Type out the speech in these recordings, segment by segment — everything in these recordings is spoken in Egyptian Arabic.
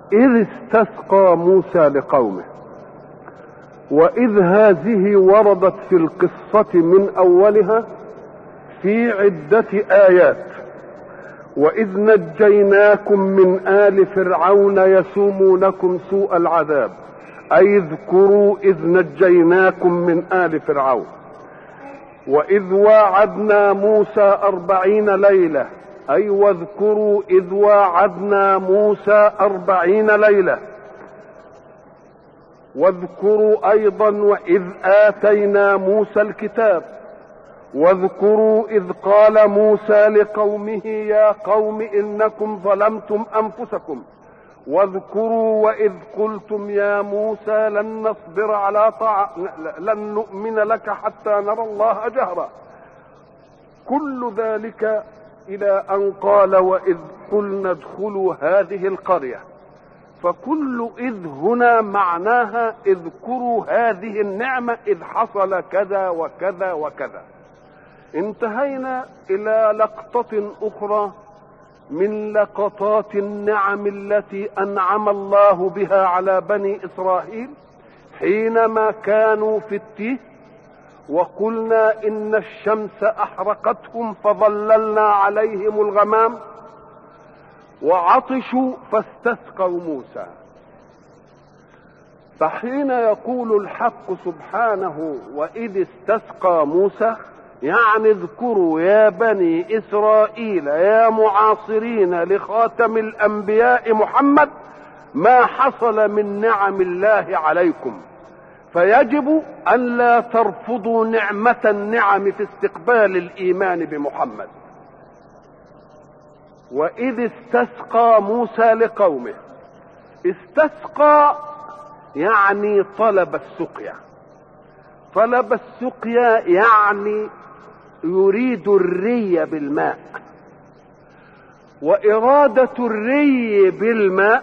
إذ استسقى موسى لقومه وإذ هذه وردت في القصة من أولها في عدة آيات وإذ نجيناكم من آل فرعون يسومونكم سوء العذاب أي اذكروا إذ نجيناكم من آل فرعون وإذ واعدنا موسى أربعين ليلة أي واذكروا إذ واعدنا موسى أربعين ليلة واذكروا أيضا وإذ آتينا موسى الكتاب واذكروا إذ قال موسى لقومه يا قوم إنكم ظلمتم أنفسكم واذكروا وإذ قلتم يا موسى لن نصبر على طاعة لن نؤمن لك حتى نرى الله جهرا كل ذلك إلى أن قال وإذ قلنا ادخلوا هذه القرية فكل إذ هنا معناها اذكروا هذه النعمة إذ حصل كذا وكذا وكذا انتهينا إلى لقطة أخرى من لقطات النعم التي أنعم الله بها على بني إسرائيل حينما كانوا في التيه وقلنا إن الشمس أحرقتهم فظللنا عليهم الغمام وعطشوا فاستسقوا موسى فحين يقول الحق سبحانه واذ استسقى موسى يعني اذكروا يا بني اسرائيل يا معاصرين لخاتم الانبياء محمد ما حصل من نعم الله عليكم فيجب ان لا ترفضوا نعمه النعم في استقبال الايمان بمحمد واذ استسقى موسى لقومه استسقى يعني طلب السقيا طلب السقيا يعني يريد الري بالماء وإرادة الري بالماء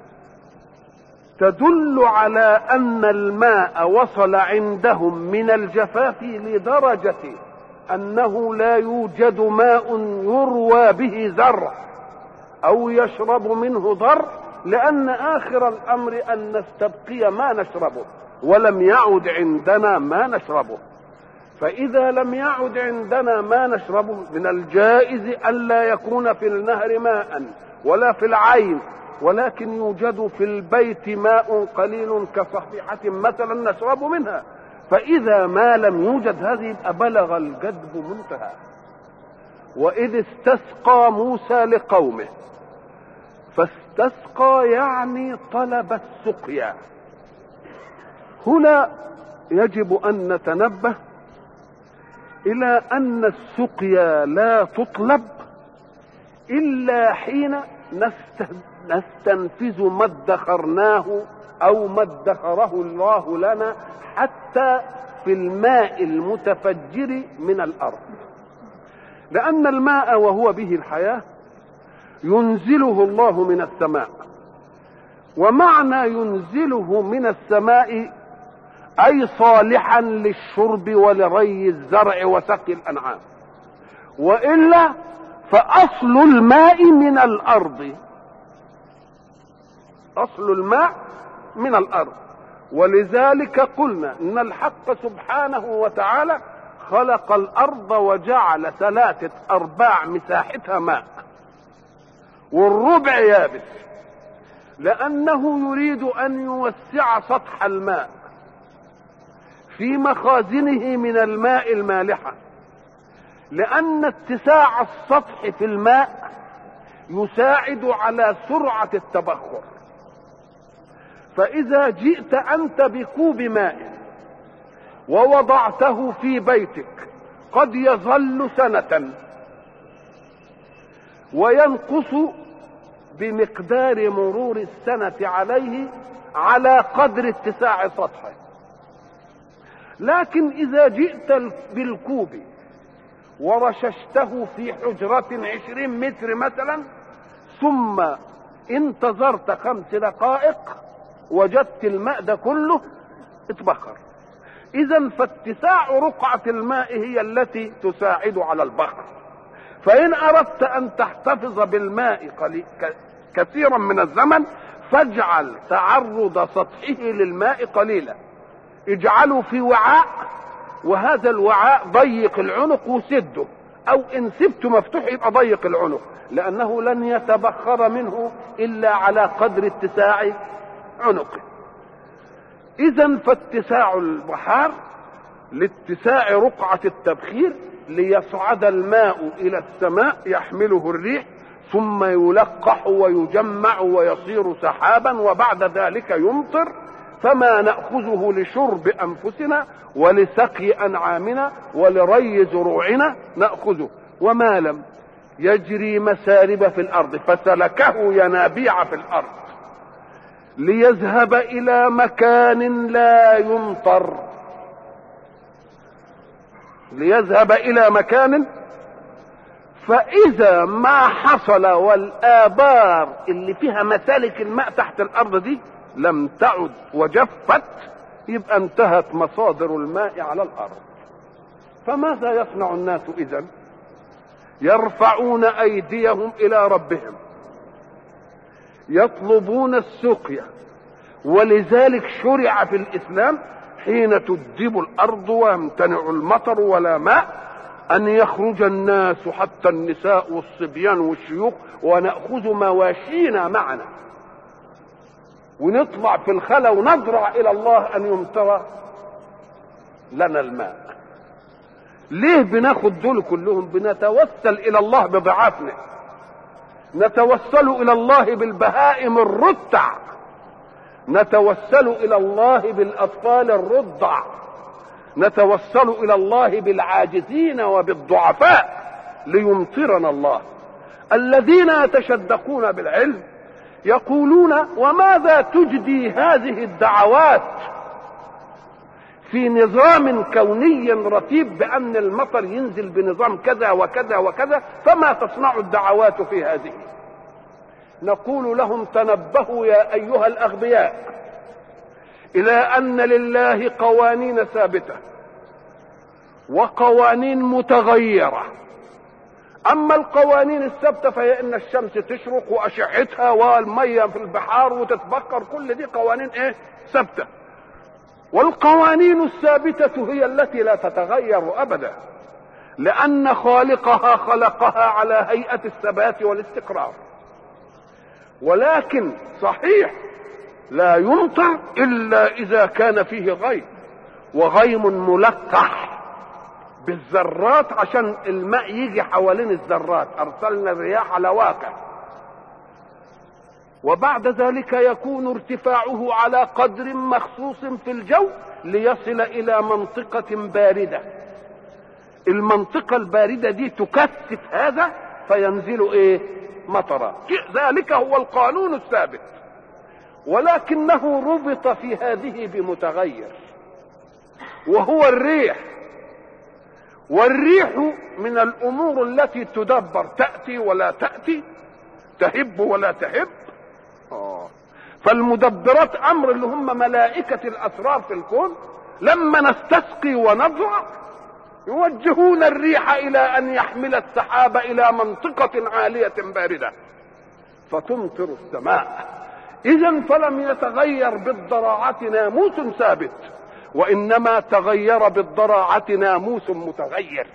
تدل على أن الماء وصل عندهم من الجفاف لدرجة أنه لا يوجد ماء يروى به زرع أو يشرب منه ضر لأن آخر الأمر أن نستبقي ما نشربه ولم يعد عندنا ما نشربه فإذا لم يعد عندنا ما نشربه من الجائز ألا يكون في النهر ماء ولا في العين ولكن يوجد في البيت ماء قليل كصحيحة مثلا نشرب منها فإذا ما لم يوجد هذه يبقى بلغ الجدب منتهى وإذ استسقى موسى لقومه فاستسقى يعني طلب السقيا هنا يجب ان نتنبه الى ان السقيا لا تطلب الا حين نستنفذ ما ادخرناه او ما ادخره الله لنا حتى في الماء المتفجر من الارض لان الماء وهو به الحياه ينزله الله من السماء ومعنى ينزله من السماء اي صالحا للشرب ولري الزرع وسقي الانعام والا فاصل الماء من الارض اصل الماء من الارض ولذلك قلنا ان الحق سبحانه وتعالى خلق الارض وجعل ثلاثه ارباع مساحتها ماء والربع يابس لانه يريد ان يوسع سطح الماء في مخازنه من الماء المالحه لان اتساع السطح في الماء يساعد على سرعه التبخر فاذا جئت انت بكوب ماء ووضعته في بيتك قد يظل سنه وينقص بمقدار مرور السنة عليه على قدر اتساع سطحه لكن إذا جئت بالكوب ورششته في حجرة عشرين متر مثلا ثم انتظرت خمس دقائق وجدت الماء ده كله اتبخر اذا فاتساع رقعة الماء هي التي تساعد على البخر فإن أردت أن تحتفظ بالماء كثيرا من الزمن فاجعل تعرض سطحه للماء قليلا اجعله في وعاء وهذا الوعاء ضيق العنق وسده او ان سبته مفتوح يبقى ضيق العنق لانه لن يتبخر منه الا على قدر اتساع عنقه اذا فاتساع البحار لاتساع رقعة التبخير ليصعد الماء الى السماء يحمله الريح ثم يلقح ويجمع ويصير سحابا وبعد ذلك يمطر فما ناخذه لشرب انفسنا ولسقي انعامنا ولري زروعنا ناخذه وما لم يجري مسارب في الارض فسلكه ينابيع في الارض ليذهب الى مكان لا يمطر ليذهب الى مكان فاذا ما حصل والابار اللي فيها مسالك الماء تحت الارض دي لم تعد وجفت يبقى انتهت مصادر الماء على الارض فماذا يصنع الناس اذا يرفعون ايديهم الى ربهم يطلبون السقيا ولذلك شرع في الاسلام حين تدب الارض ويمتنع المطر ولا ماء ان يخرج الناس حتى النساء والصبيان والشيوخ وناخذ مواشينا معنا ونطلع في الخلا ونضرع الى الله ان يمطر لنا الماء ليه بناخد دول كلهم بنتوسل الى الله بضعافنا نتوسل الى الله بالبهائم الرتع نتوسل الى الله بالاطفال الرضع نتوسل الى الله بالعاجزين وبالضعفاء ليمطرنا الله الذين يتشدقون بالعلم يقولون وماذا تجدي هذه الدعوات في نظام كوني رتيب بان المطر ينزل بنظام كذا وكذا وكذا فما تصنع الدعوات في هذه نقول لهم تنبهوا يا ايها الاغبياء الى ان لله قوانين ثابته وقوانين متغيره اما القوانين الثابته فهي ان الشمس تشرق واشعتها والميه في البحار وتتبخر كل دي قوانين ايه ثابته والقوانين الثابته هي التي لا تتغير ابدا لان خالقها خلقها على هيئه الثبات والاستقرار ولكن صحيح لا يمطر الا اذا كان فيه غيم وغيم ملقح بالذرات عشان الماء يجي حوالين الذرات ارسلنا الرياح لواقع وبعد ذلك يكون ارتفاعه على قدر مخصوص في الجو ليصل الى منطقة باردة المنطقة الباردة دي تكثف هذا فينزل ايه مطرا ذلك هو القانون الثابت ولكنه ربط في هذه بمتغير وهو الريح والريح من الامور التي تدبر تاتي ولا تاتي تهب ولا تهب آه. فالمدبرات امر اللي هم ملائكه الاسرار في الكون لما نستسقي ونزرع يوجهون الريح الى ان يحمل السحاب الى منطقه عاليه بارده فتمطر السماء اذا فلم يتغير بالضراعه ناموس ثابت وانما تغير بالضراعه ناموس متغير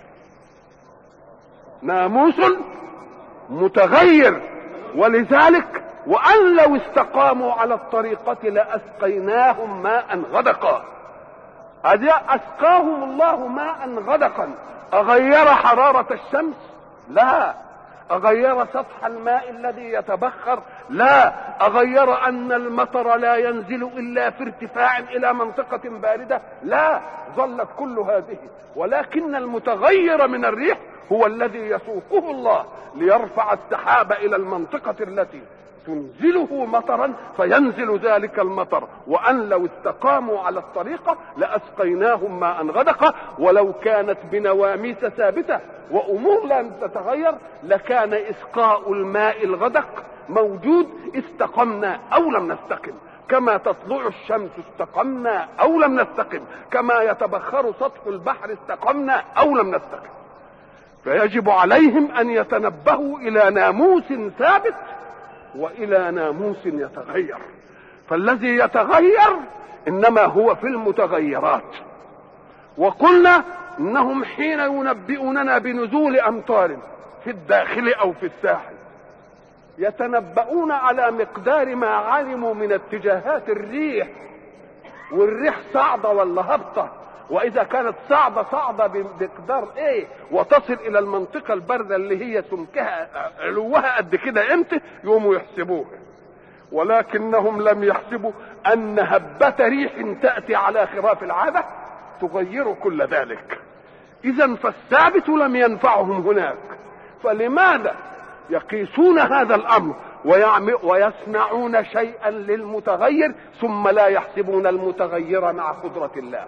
ناموس متغير ولذلك وان لو استقاموا على الطريقه لاسقيناهم ماء غدقا هذه اسقاهم الله ماء غدقا اغير حراره الشمس لا اغير سطح الماء الذي يتبخر لا اغير ان المطر لا ينزل الا في ارتفاع الى منطقه بارده لا ظلت كل هذه ولكن المتغير من الريح هو الذي يسوقه الله ليرفع السحاب الى المنطقه التي تنزله مطرا فينزل ذلك المطر وان لو استقاموا على الطريقه لاسقيناهم ماء غدقا ولو كانت بنواميس ثابته وامور لا تتغير لكان اسقاء الماء الغدق موجود استقمنا او لم نستقم كما تطلع الشمس استقمنا او لم نستقم كما يتبخر سطح البحر استقمنا او لم نستقم فيجب عليهم ان يتنبهوا الى ناموس ثابت والى ناموس يتغير فالذي يتغير انما هو في المتغيرات وقلنا انهم حين ينبئوننا بنزول امطار في الداخل او في الساحل يتنبؤون على مقدار ما علموا من اتجاهات الريح والريح صعدة ولا هبطة واذا كانت صعدة صعدة بمقدار ايه وتصل الى المنطقة الباردة اللي هي سمكها علوها قد كده امتى يقوموا يحسبوها ولكنهم لم يحسبوا ان هبة ريح تأتي على خراف العادة تغير كل ذلك اذا فالثابت لم ينفعهم هناك فلماذا يقيسون هذا الامر ويصنعون شيئا للمتغير ثم لا يحسبون المتغير مع قدرة الله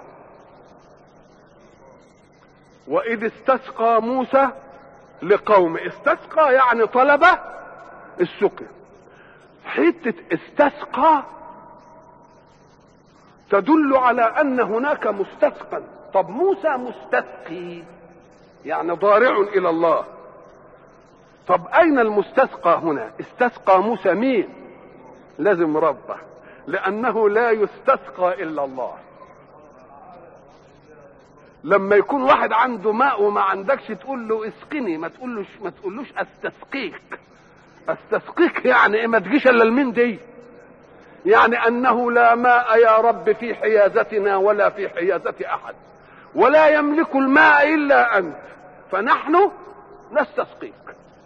وإذ استسقى موسى لقوم استسقى يعني طلب السقي حتة استسقى تدل على أن هناك مستسقى طب موسى مستسقي يعني ضارع إلى الله طب أين المستسقى هنا استسقى موسى مين لازم ربه لأنه لا يستسقى إلا الله لما يكون واحد عنده ماء وما عندكش تقول له اسقني ما تقولوش ما تقولوش استسقيك استسقيك يعني ايه ما تجيش الا المين دي يعني انه لا ماء يا رب في حيازتنا ولا في حيازة احد ولا يملك الماء الا انت فنحن نستسقيك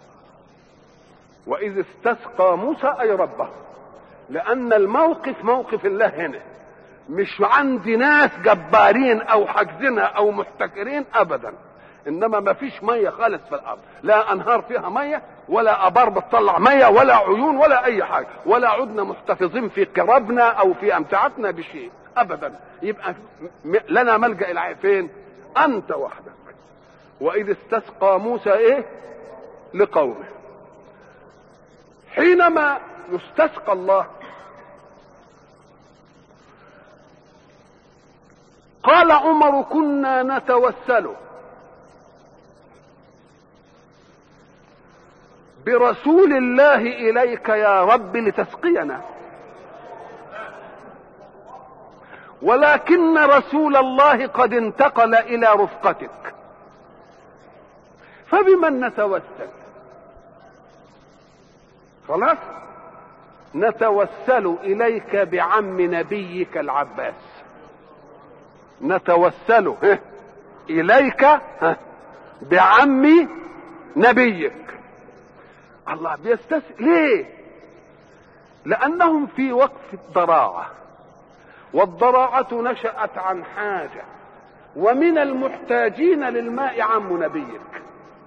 واذ استسقى موسى اي ربه لان الموقف موقف الله هنا مش عندي ناس جبارين او حاجزينها او محتكرين ابدا انما ما فيش ميه خالص في الارض لا انهار فيها ميه ولا ابار بتطلع ميه ولا عيون ولا اي حاجه ولا عدنا محتفظين في قربنا او في امتعتنا بشيء ابدا يبقى لنا ملجا الى فين انت وحدك واذ استسقى موسى ايه لقومه حينما يستسقى الله قال عمر كنا نتوسل برسول الله اليك يا رب لتسقينا ولكن رسول الله قد انتقل الى رفقتك فبمن نتوسل خلاص نتوسل اليك بعم نبيك العباس نتوسل اليك بعم نبيك الله بيستس ليه لانهم في وقف الضراعه والضراعه نشات عن حاجه ومن المحتاجين للماء عم نبيك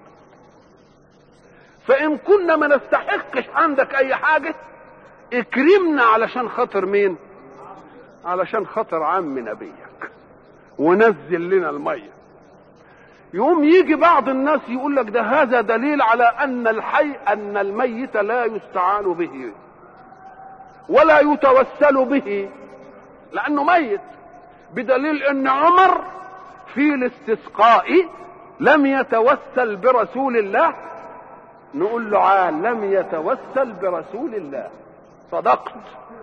فان كنا ما نستحقش عندك اي حاجه اكرمنا علشان خاطر مين علشان خاطر عم نبيك ونزل لنا الميه يقوم يجي بعض الناس يقول لك ده هذا دليل على ان الحي ان الميت لا يستعان به ولا يتوسل به لانه ميت بدليل ان عمر في الاستسقاء لم يتوسل برسول الله نقول له عال لم يتوسل برسول الله صدقت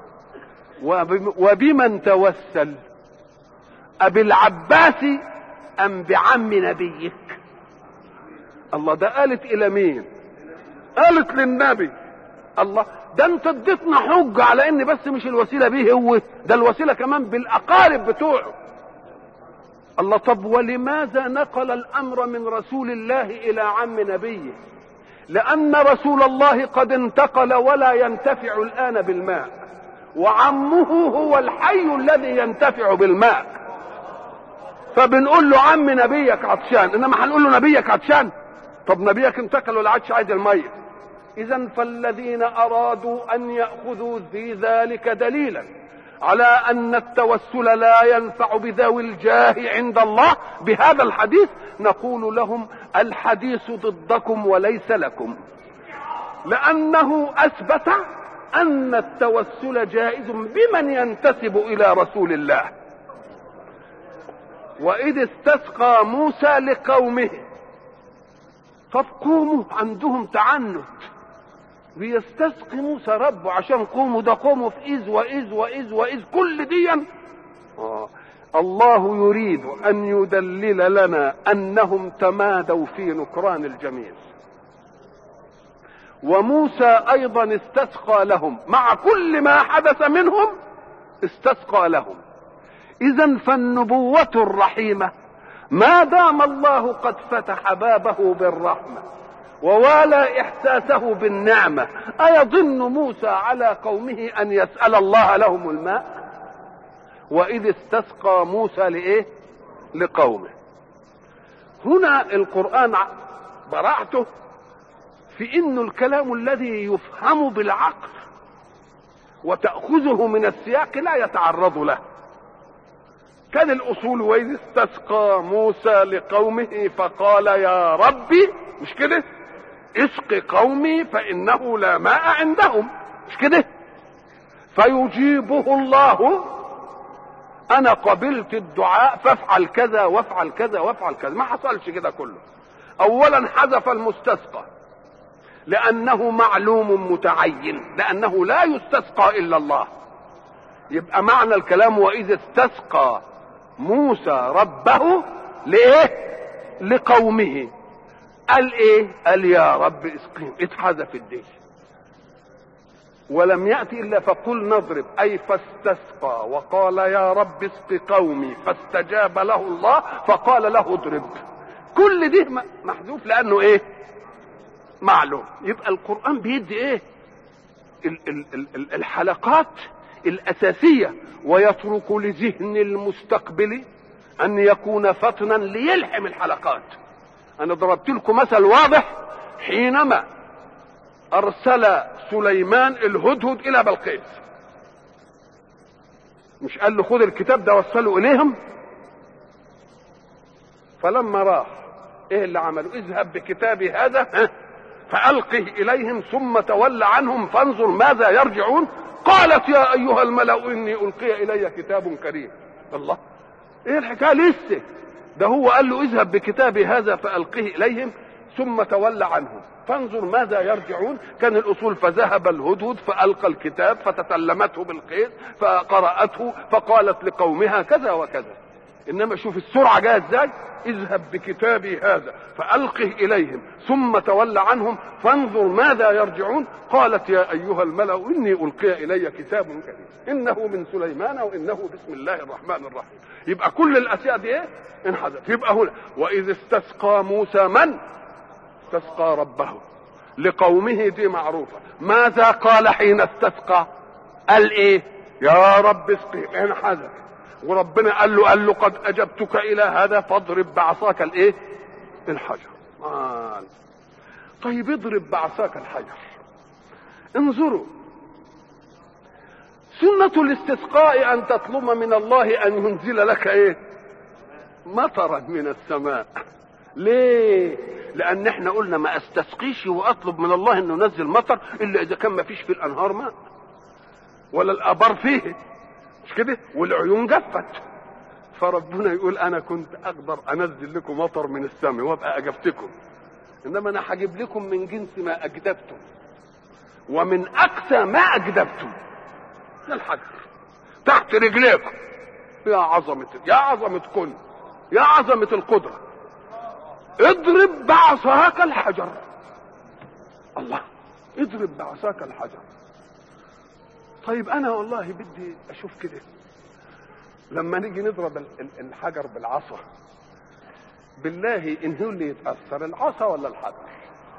وبمن توسل أبالعباس أم بعم نبيك الله ده قالت إلى مين قالت للنبي الله ده انت اديتنا حجة على ان بس مش الوسيلة بيه هو ده الوسيلة كمان بالاقارب بتوعه الله طب ولماذا نقل الامر من رسول الله الى عم نبيه لان رسول الله قد انتقل ولا ينتفع الان بالماء وعمه هو الحي الذي ينتفع بالماء فبنقول له عم نبيك عطشان انما هنقول له نبيك عطشان طب نبيك انتقل ولا عادش عايز الميه اذا فالذين ارادوا ان ياخذوا في ذلك دليلا على ان التوسل لا ينفع بذوي الجاه عند الله بهذا الحديث نقول لهم الحديث ضدكم وليس لكم لانه اثبت ان التوسل جائز بمن ينتسب الى رسول الله واذ استسقى موسى لقومه طب قوموا عندهم تعنت بيستسقي موسى ربه عشان قوموا ده قوموا في إذ وإذ وإذ وإذ كل ديا آه. الله يريد أن يدلل لنا أنهم تمادوا في نكران الجميل وموسى أيضا استسقى لهم مع كل ما حدث منهم استسقى لهم إذا فالنبوة الرحيمة ما دام الله قد فتح بابه بالرحمة ووالى إحساسه بالنعمة أيظن موسى على قومه أن يسأل الله لهم الماء وإذ استسقى موسى لإيه لقومه هنا القرآن براعته في انه الكلام الذي يفهم بالعقل وتأخذه من السياق لا يتعرض له كان الأصول وإذ استسقى موسى لقومه فقال يا ربي مش كده اسق قومي فإنه لا ماء عندهم مش كده فيجيبه الله أنا قبلت الدعاء فافعل كذا وافعل كذا وافعل كذا ما حصلش كده كله أولا حذف المستسقى لأنه معلوم متعين لأنه لا يستسقى إلا الله يبقى معنى الكلام وإذ استسقى موسى ربه لإيه لقومه قال إيه قال يا رب اسقيهم اتحذف الدين ولم يأتي إلا فقل نضرب أي فاستسقى وقال يا رب اسق قومي فاستجاب له الله فقال له اضرب كل دي محذوف لأنه إيه معلوم يبقى القرآن بيدي ايه ال ال ال الحلقات الأساسية ويترك لذهن المستقبل أن يكون فطنا ليلحم الحلقات أنا ضربت لكم مثل واضح حينما أرسل سليمان الهدهد إلى بلقيس مش قال له خذ الكتاب ده وصله إليهم فلما راح ايه اللي عمله اذهب بكتابي هذا ها فألقه إليهم ثم تول عنهم فانظر ماذا يرجعون قالت يا أيها الملأ إني ألقي إلي كتاب كريم الله إيه الحكاية لسه ده هو قال له اذهب بكتابي هذا فألقه إليهم ثم تول عنهم فانظر ماذا يرجعون كان الأصول فذهب الهدهد فألقى الكتاب فتسلمته بالقيس فقرأته فقالت لقومها كذا وكذا إنما شوف السرعة جاية إزاي اذهب بكتابي هذا فألقه إليهم ثم تول عنهم فانظر ماذا يرجعون قالت يا أيها الملأ إني ألقي إلي كتاب كريم إنه من سليمان وإنه بسم الله الرحمن الرحيم يبقى كل الأشياء دي إيه انحذف يبقى هنا وإذ استسقى موسى من استسقى ربه لقومه دي معروفة ماذا قال حين استسقى قال ايه يا رب اسقي انحذف وربنا قال له قال له قد اجبتك الى هذا فاضرب بعصاك الايه الحجر آه. طيب اضرب بعصاك الحجر انظروا سنة الاستسقاء ان تطلب من الله ان ينزل لك ايه مطرا من السماء ليه لان احنا قلنا ما استسقيش واطلب من الله انه ينزل مطر الا اذا كان ما فيش في الانهار ماء ولا الابار فيه مش كده والعيون جفت فربنا يقول انا كنت اقدر انزل لكم مطر من السماء وابقى اجبتكم انما انا هجيب لكم من جنس ما اجدبتم ومن اقسى ما اجدبتم الحجر تحت رجليكم يا عظمة يا عظمة كن يا عظمة القدرة اضرب بعصاك الحجر الله اضرب بعصاك الحجر طيب انا والله بدي اشوف كده لما نيجي نضرب الحجر بالعصا بالله ان هو اللي يتاثر العصا ولا الحجر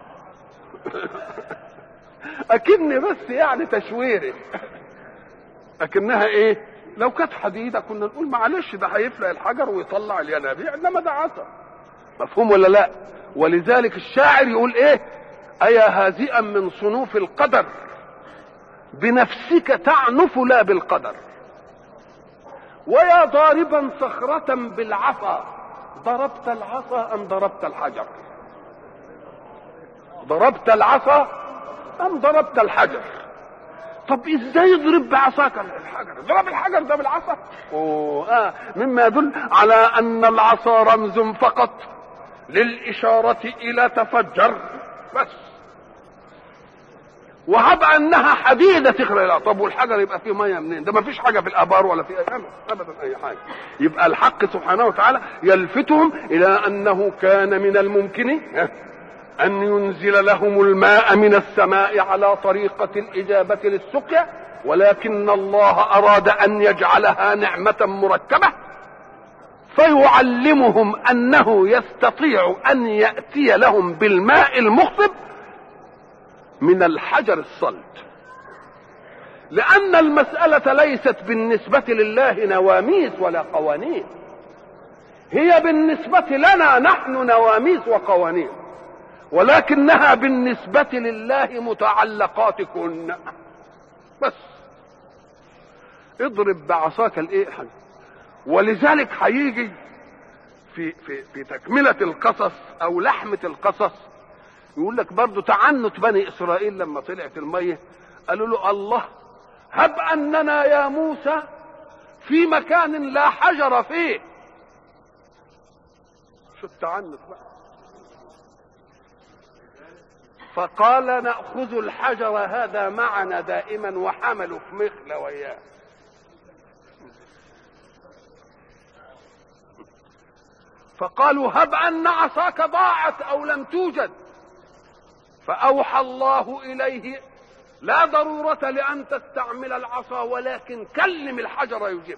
اكني بس يعني تشويري اكنها ايه لو كانت حديده كنا نقول معلش ده هيفلق الحجر ويطلع الينابيع انما ده عصا مفهوم ولا لا ولذلك الشاعر يقول ايه ايا هازئا من صنوف القدر بنفسك تعنف لا بالقدر ويا ضاربا صخرة بالعصا ضربت العصا أم ضربت الحجر ضربت العصا أم ضربت الحجر طب ازاي يضرب بعصاك الحجر ضرب الحجر ده بالعصا أوه آه مما يدل على أن العصا رمز فقط للإشارة إلى تفجر بس وهب انها حديده تخرج لا طب والحجر يبقى فيه ميه منين ده ما فيش حاجه في الابار ولا في ابدا اي حاجه يبقى الحق سبحانه وتعالى يلفتهم الى انه كان من الممكن ان ينزل لهم الماء من السماء على طريقه الاجابه للسقيا ولكن الله اراد ان يجعلها نعمه مركبه فيعلمهم انه يستطيع ان ياتي لهم بالماء المخصب من الحجر الصلد لان المساله ليست بالنسبه لله نواميس ولا قوانين هي بالنسبه لنا نحن نواميس وقوانين ولكنها بالنسبه لله متعلقات كن بس اضرب بعصاك الايه ولذلك هيجي في في في تكمله القصص او لحمه القصص يقول لك برضه تعنت بني اسرائيل لما طلعت الميه قالوا له الله هب اننا يا موسى في مكان لا حجر فيه شو التعنت بقى فقال ناخذ الحجر هذا معنا دائما وحملوا في مخله وياه فقالوا هب ان عصاك ضاعت او لم توجد فأوحى الله إليه لا ضرورة لأن تستعمل العصا ولكن كلم الحجر يجيبك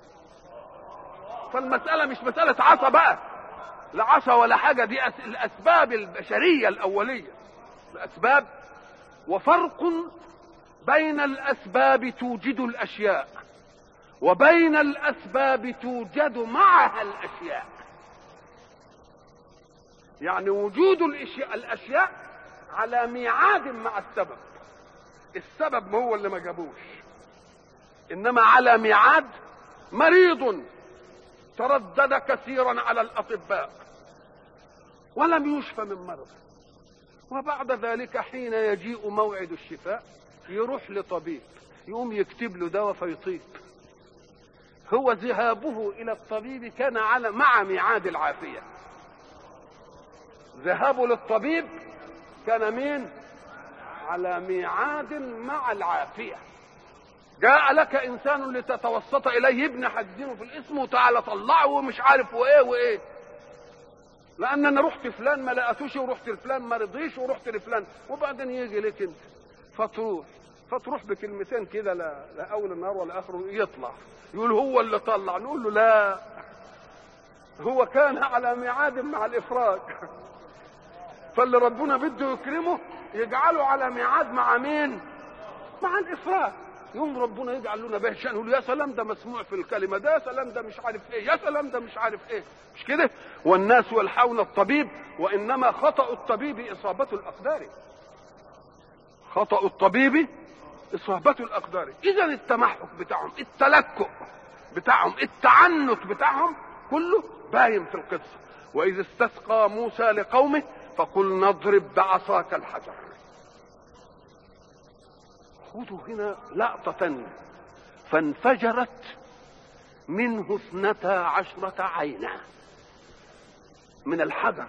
فالمسألة مش مسألة عصا بقى لا عصا ولا حاجة دي الأسباب البشرية الأولية الأسباب وفرق بين الأسباب توجد الأشياء وبين الأسباب توجد معها الأشياء يعني وجود الأشياء, الأشياء على ميعاد مع السبب السبب هو اللي ما جابوش انما على ميعاد مريض تردد كثيرا على الاطباء ولم يشفى من مرضه وبعد ذلك حين يجيء موعد الشفاء يروح لطبيب يقوم يكتب له دواء فيطيب هو ذهابه الى الطبيب كان على مع ميعاد العافيه ذهابه للطبيب كان مين على ميعاد مع العافية جاء لك انسان لتتوسط اليه ابن حدينه في الاسم وتعالى طلعه ومش عارف وايه وايه لان انا رحت فلان ما لقيتوش ورحت لفلان ما رضيش ورحت لفلان وبعدين يجي لك انت فتروح فتروح بكلمتين كده لا, لا اول النهار ولا اخره يطلع يقول هو اللي طلع نقول له لا هو كان على ميعاد مع الافراج فاللي ربنا بده يكرمه يجعله على ميعاد مع مين؟ مع الافراج يوم ربنا يجعل لنا به شان يقول يا سلام ده مسموع في الكلمه ده يا سلام ده مش عارف ايه يا سلام ده مش عارف ايه مش كده والناس يلحون الطبيب وانما خطا الطبيب اصابه الاقدار خطا الطبيب اصابه الاقدار اذا التمحك بتاعهم التلكؤ بتاعهم التعنت بتاعهم كله باين في القصه واذ استسقى موسى لقومه فقل نضرب بعصاك الحجر خذوا هنا لقطة تانية فانفجرت منه اثنتا عشرة عينا من الحجر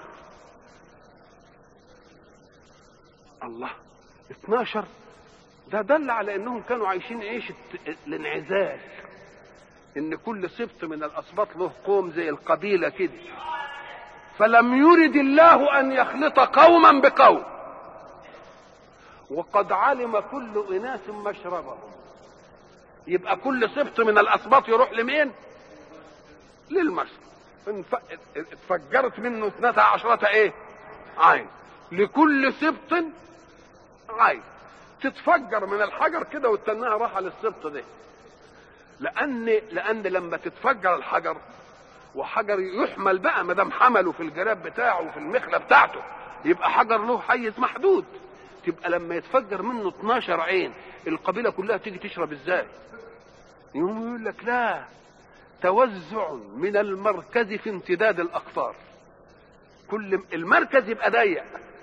الله 12 ده دل على انهم كانوا عايشين عيشة الانعزال ان كل سبط من الاسباط له قوم زي القبيلة كده فلم يرد الله ان يخلط قوما بقوم وقد علم كل اناس مشربهم يبقى كل سبط من الاسباط يروح لمين للمشرب اتفجرت منه اثنتا عشرة ايه عين لكل سبط عين تتفجر من الحجر كده وتنها راحة للسبط ده لان لان لما تتفجر الحجر وحجر يحمل بقى ما دام حمله في الجراب بتاعه وفي المخله بتاعته يبقى حجر له حيز محدود تبقى لما يتفجر منه 12 عين القبيله كلها تيجي تشرب ازاي يقوم يقول لك لا توزع من المركز في امتداد الاقطار كل المركز يبقى ضيق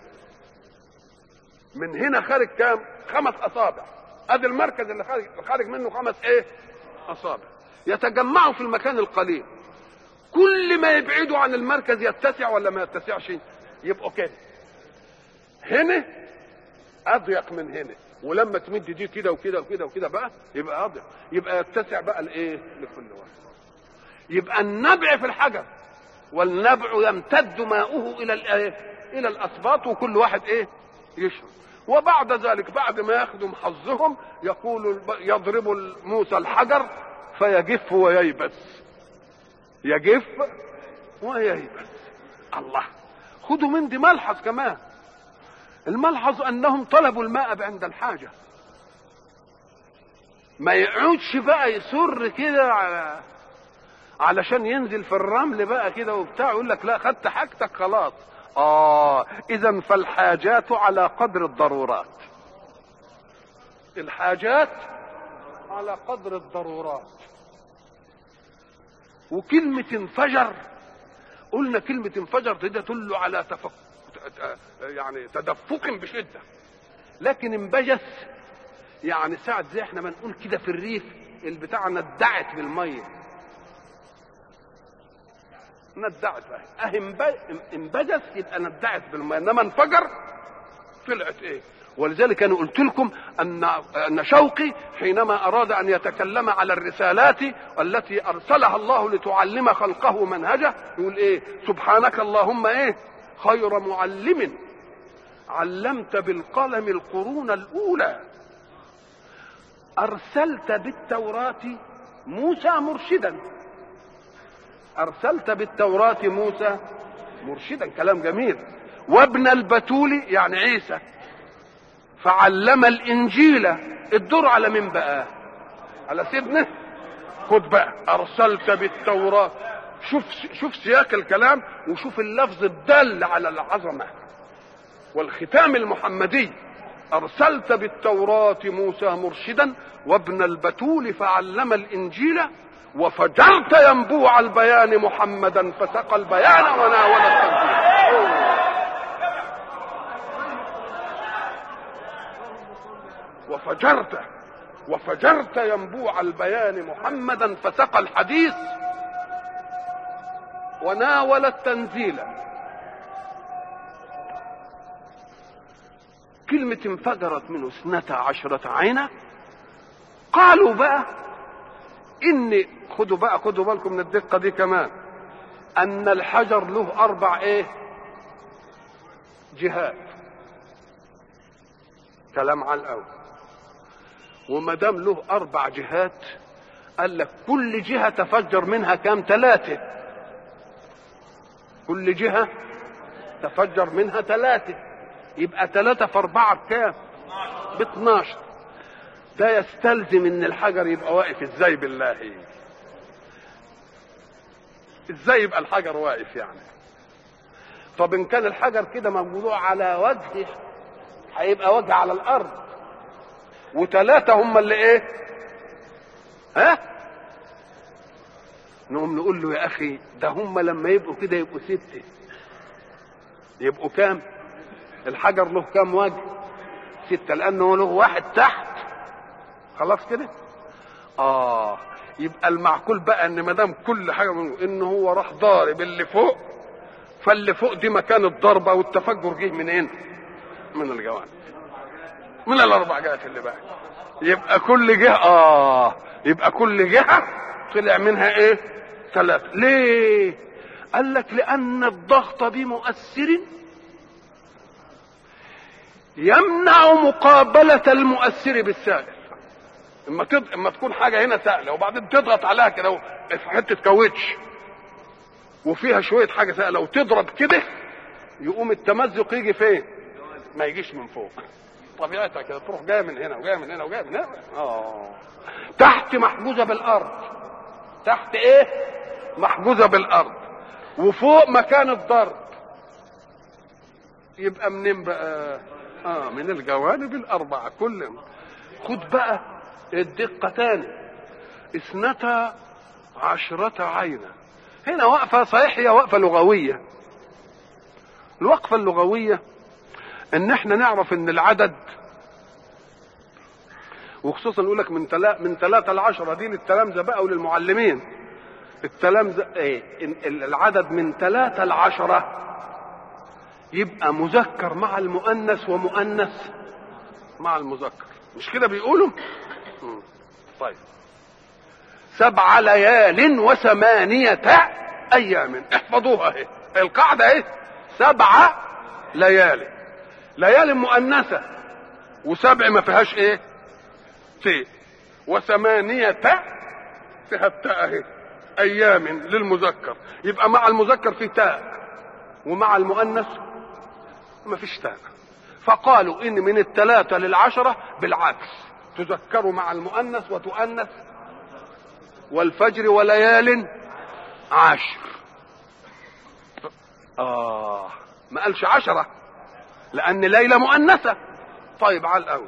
من هنا خارج كام خمس اصابع ادي المركز اللي خارج خارج منه خمس ايه اصابع يتجمعوا في المكان القليل كل ما يبعدوا عن المركز يتسع ولا ما يتسعش يبقوا كده هنا اضيق من هنا ولما تمد دي كده وكده وكده وكده بقى يبقى اضيق يبقى يتسع بقى الايه لكل واحد يبقى النبع في الحجر والنبع يمتد ماؤه الى الايه الى الاسباط وكل واحد ايه يشرب وبعد ذلك بعد ما ياخذوا حظهم يقول يضرب موسى الحجر فيجف وييبس يجف وييبس الله خدوا من دي ملحظ كمان الملحظ انهم طلبوا الماء عند الحاجه ما يقعدش بقى يسر كده على علشان ينزل في الرمل بقى كده وبتاع يقول لك لا خدت حاجتك خلاص اه اذا فالحاجات على قدر الضرورات الحاجات على قدر الضرورات وكلمة انفجر قلنا كلمة انفجر دي تدل على تفك يعني تدفق بشدة لكن انبجس يعني ساعة زي احنا ما نقول كده في الريف البتاع ندعت بالمية ندعت بقى اه انبجس يبقى ندعت بالمية انما انفجر طلعت ايه ولذلك انا قلت لكم ان ان شوقي حينما اراد ان يتكلم على الرسالات التي ارسلها الله لتعلم خلقه منهجه يقول ايه سبحانك اللهم ايه خير معلم علمت بالقلم القرون الاولى ارسلت بالتوراه موسى مرشدا ارسلت بالتوراه موسى مرشدا كلام جميل وابن البتول يعني عيسى فعلم الانجيل الدور على مين بقى على سيدنا خد بقى ارسلت بالتوراه شوف شوف سياق الكلام وشوف اللفظ الدال على العظمه والختام المحمدي ارسلت بالتوراه موسى مرشدا وابن البتول فعلم الانجيل وفجرت ينبوع البيان محمدا فسقى البيان وناول التنزيل وفجرت وفجرت ينبوع البيان محمدا فسقى الحديث وناول التنزيل كلمة انفجرت منه اثنتا عشرة عينة قالوا بقى إن خدوا بقى خدوا بالكم من الدقة دي كمان أن الحجر له أربع إيه؟ جهات كلام على الأول وما دام له اربع جهات قال لك كل جهه تفجر منها كام ثلاثه كل جهه تفجر منها ثلاثه يبقى ثلاثه في اربعه بكام ب 12 ده يستلزم ان الحجر يبقى واقف ازاي بالله ازاي يبقى الحجر واقف يعني طب ان كان الحجر كده موضوع على وجه هيبقى وجه على الارض وثلاثة هم اللي ايه ها نقوم نقول له يا اخي ده هم لما يبقوا كده يبقوا ستة يبقوا كام الحجر له كام وجه ستة لانه له واحد تحت خلاص كده اه يبقى المعقول بقى ان ما دام كل حاجه منه ان هو راح ضارب اللي فوق فاللي فوق دي مكان الضربه والتفجر جه منين؟ من الجوانب من الاربع جهات اللي بقى يبقى كل جهه اه يبقى كل جهه طلع منها ايه ثلاثه ليه قال لك لان الضغط بمؤثر يمنع مقابله المؤثر بالسائل اما تض... اما تكون حاجه هنا سائله وبعدين تضغط عليها كده في حته كاوتش وفيها شويه حاجه سائله وتضرب كده يقوم التمزق يجي فين ما يجيش من فوق طبيعتها كده تروح جايه من هنا وجايه من هنا وجايه من هنا اه تحت محجوزه بالارض تحت ايه محجوزه بالارض وفوق مكان الضرب يبقى منين بقى اه من الجوانب الاربعه كل خد بقى الدقه تاني اثنتا عشرة عينا هنا وقفة صحيح هي وقفة لغوية الوقفة اللغوية ان احنا نعرف ان العدد وخصوصا يقول لك من تلا من ثلاثة لعشرة دي للتلامذة بقى وللمعلمين التلامذة ايه العدد من ثلاثة لعشرة يبقى مذكر مع المؤنث ومؤنث مع المذكر مش كده بيقولوا طيب سبع ليال وثمانية أيام احفظوها اهي القاعدة اهي سبع ليال ليال مؤنثة وسبع ما فيهاش ايه ت وثمانية فيها التاء اهي أيام للمذكر يبقى مع المذكر في تاء ومع المؤنث ما فيش تاء فقالوا ان من الثلاثة للعشرة بالعكس تذكر مع المؤنث وتؤنث والفجر وليال عشر آه ما قالش عشرة لأن ليلة مؤنثة طيب على الأول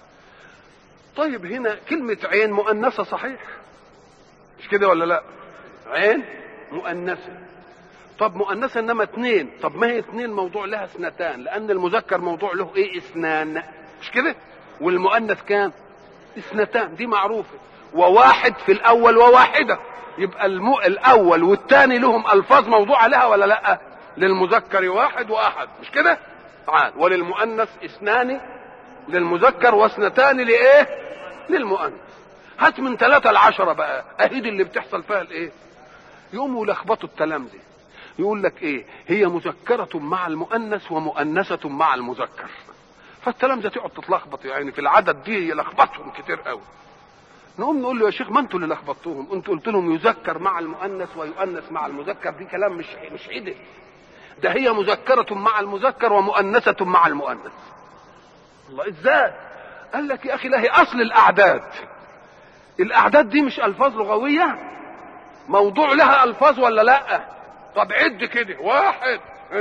طيب هنا كلمة عين مؤنثة صحيح مش كده ولا لا عين مؤنثة طب مؤنثة انما اثنين طب ما هي اثنين موضوع لها اثنتان لان المذكر موضوع له ايه اثنان مش كده والمؤنث كام اثنتان دي معروفة وواحد في الاول وواحدة يبقى المو... الاول والثاني لهم الفاظ موضوعة لها ولا لا للمذكر واحد واحد مش كده تعال وللمؤنث اثنان للمذكر واثنتان لايه للمؤنث هات من ثلاثة لعشرة بقى اهيد اللي بتحصل فيها الايه يقوموا يلخبطوا التلامذة يقول لك ايه هي مذكرة مع المؤنث ومؤنثة مع المذكر فالتلامذة تقعد تتلخبط يعني في العدد دي يلخبطهم كتير قوي نقوم نقول له يا شيخ ما انتوا اللي لخبطتوهم انتوا قلت لهم يذكر مع المؤنث ويؤنث مع المذكر دي كلام مش مش عدل ده هي مذكرة مع المذكر ومؤنثة مع المؤنث الله ازاي قال لك يا اخي لا هي اصل الاعداد الاعداد دي مش الفاظ لغويه موضوع لها الفاظ ولا لا طب عد كده واحد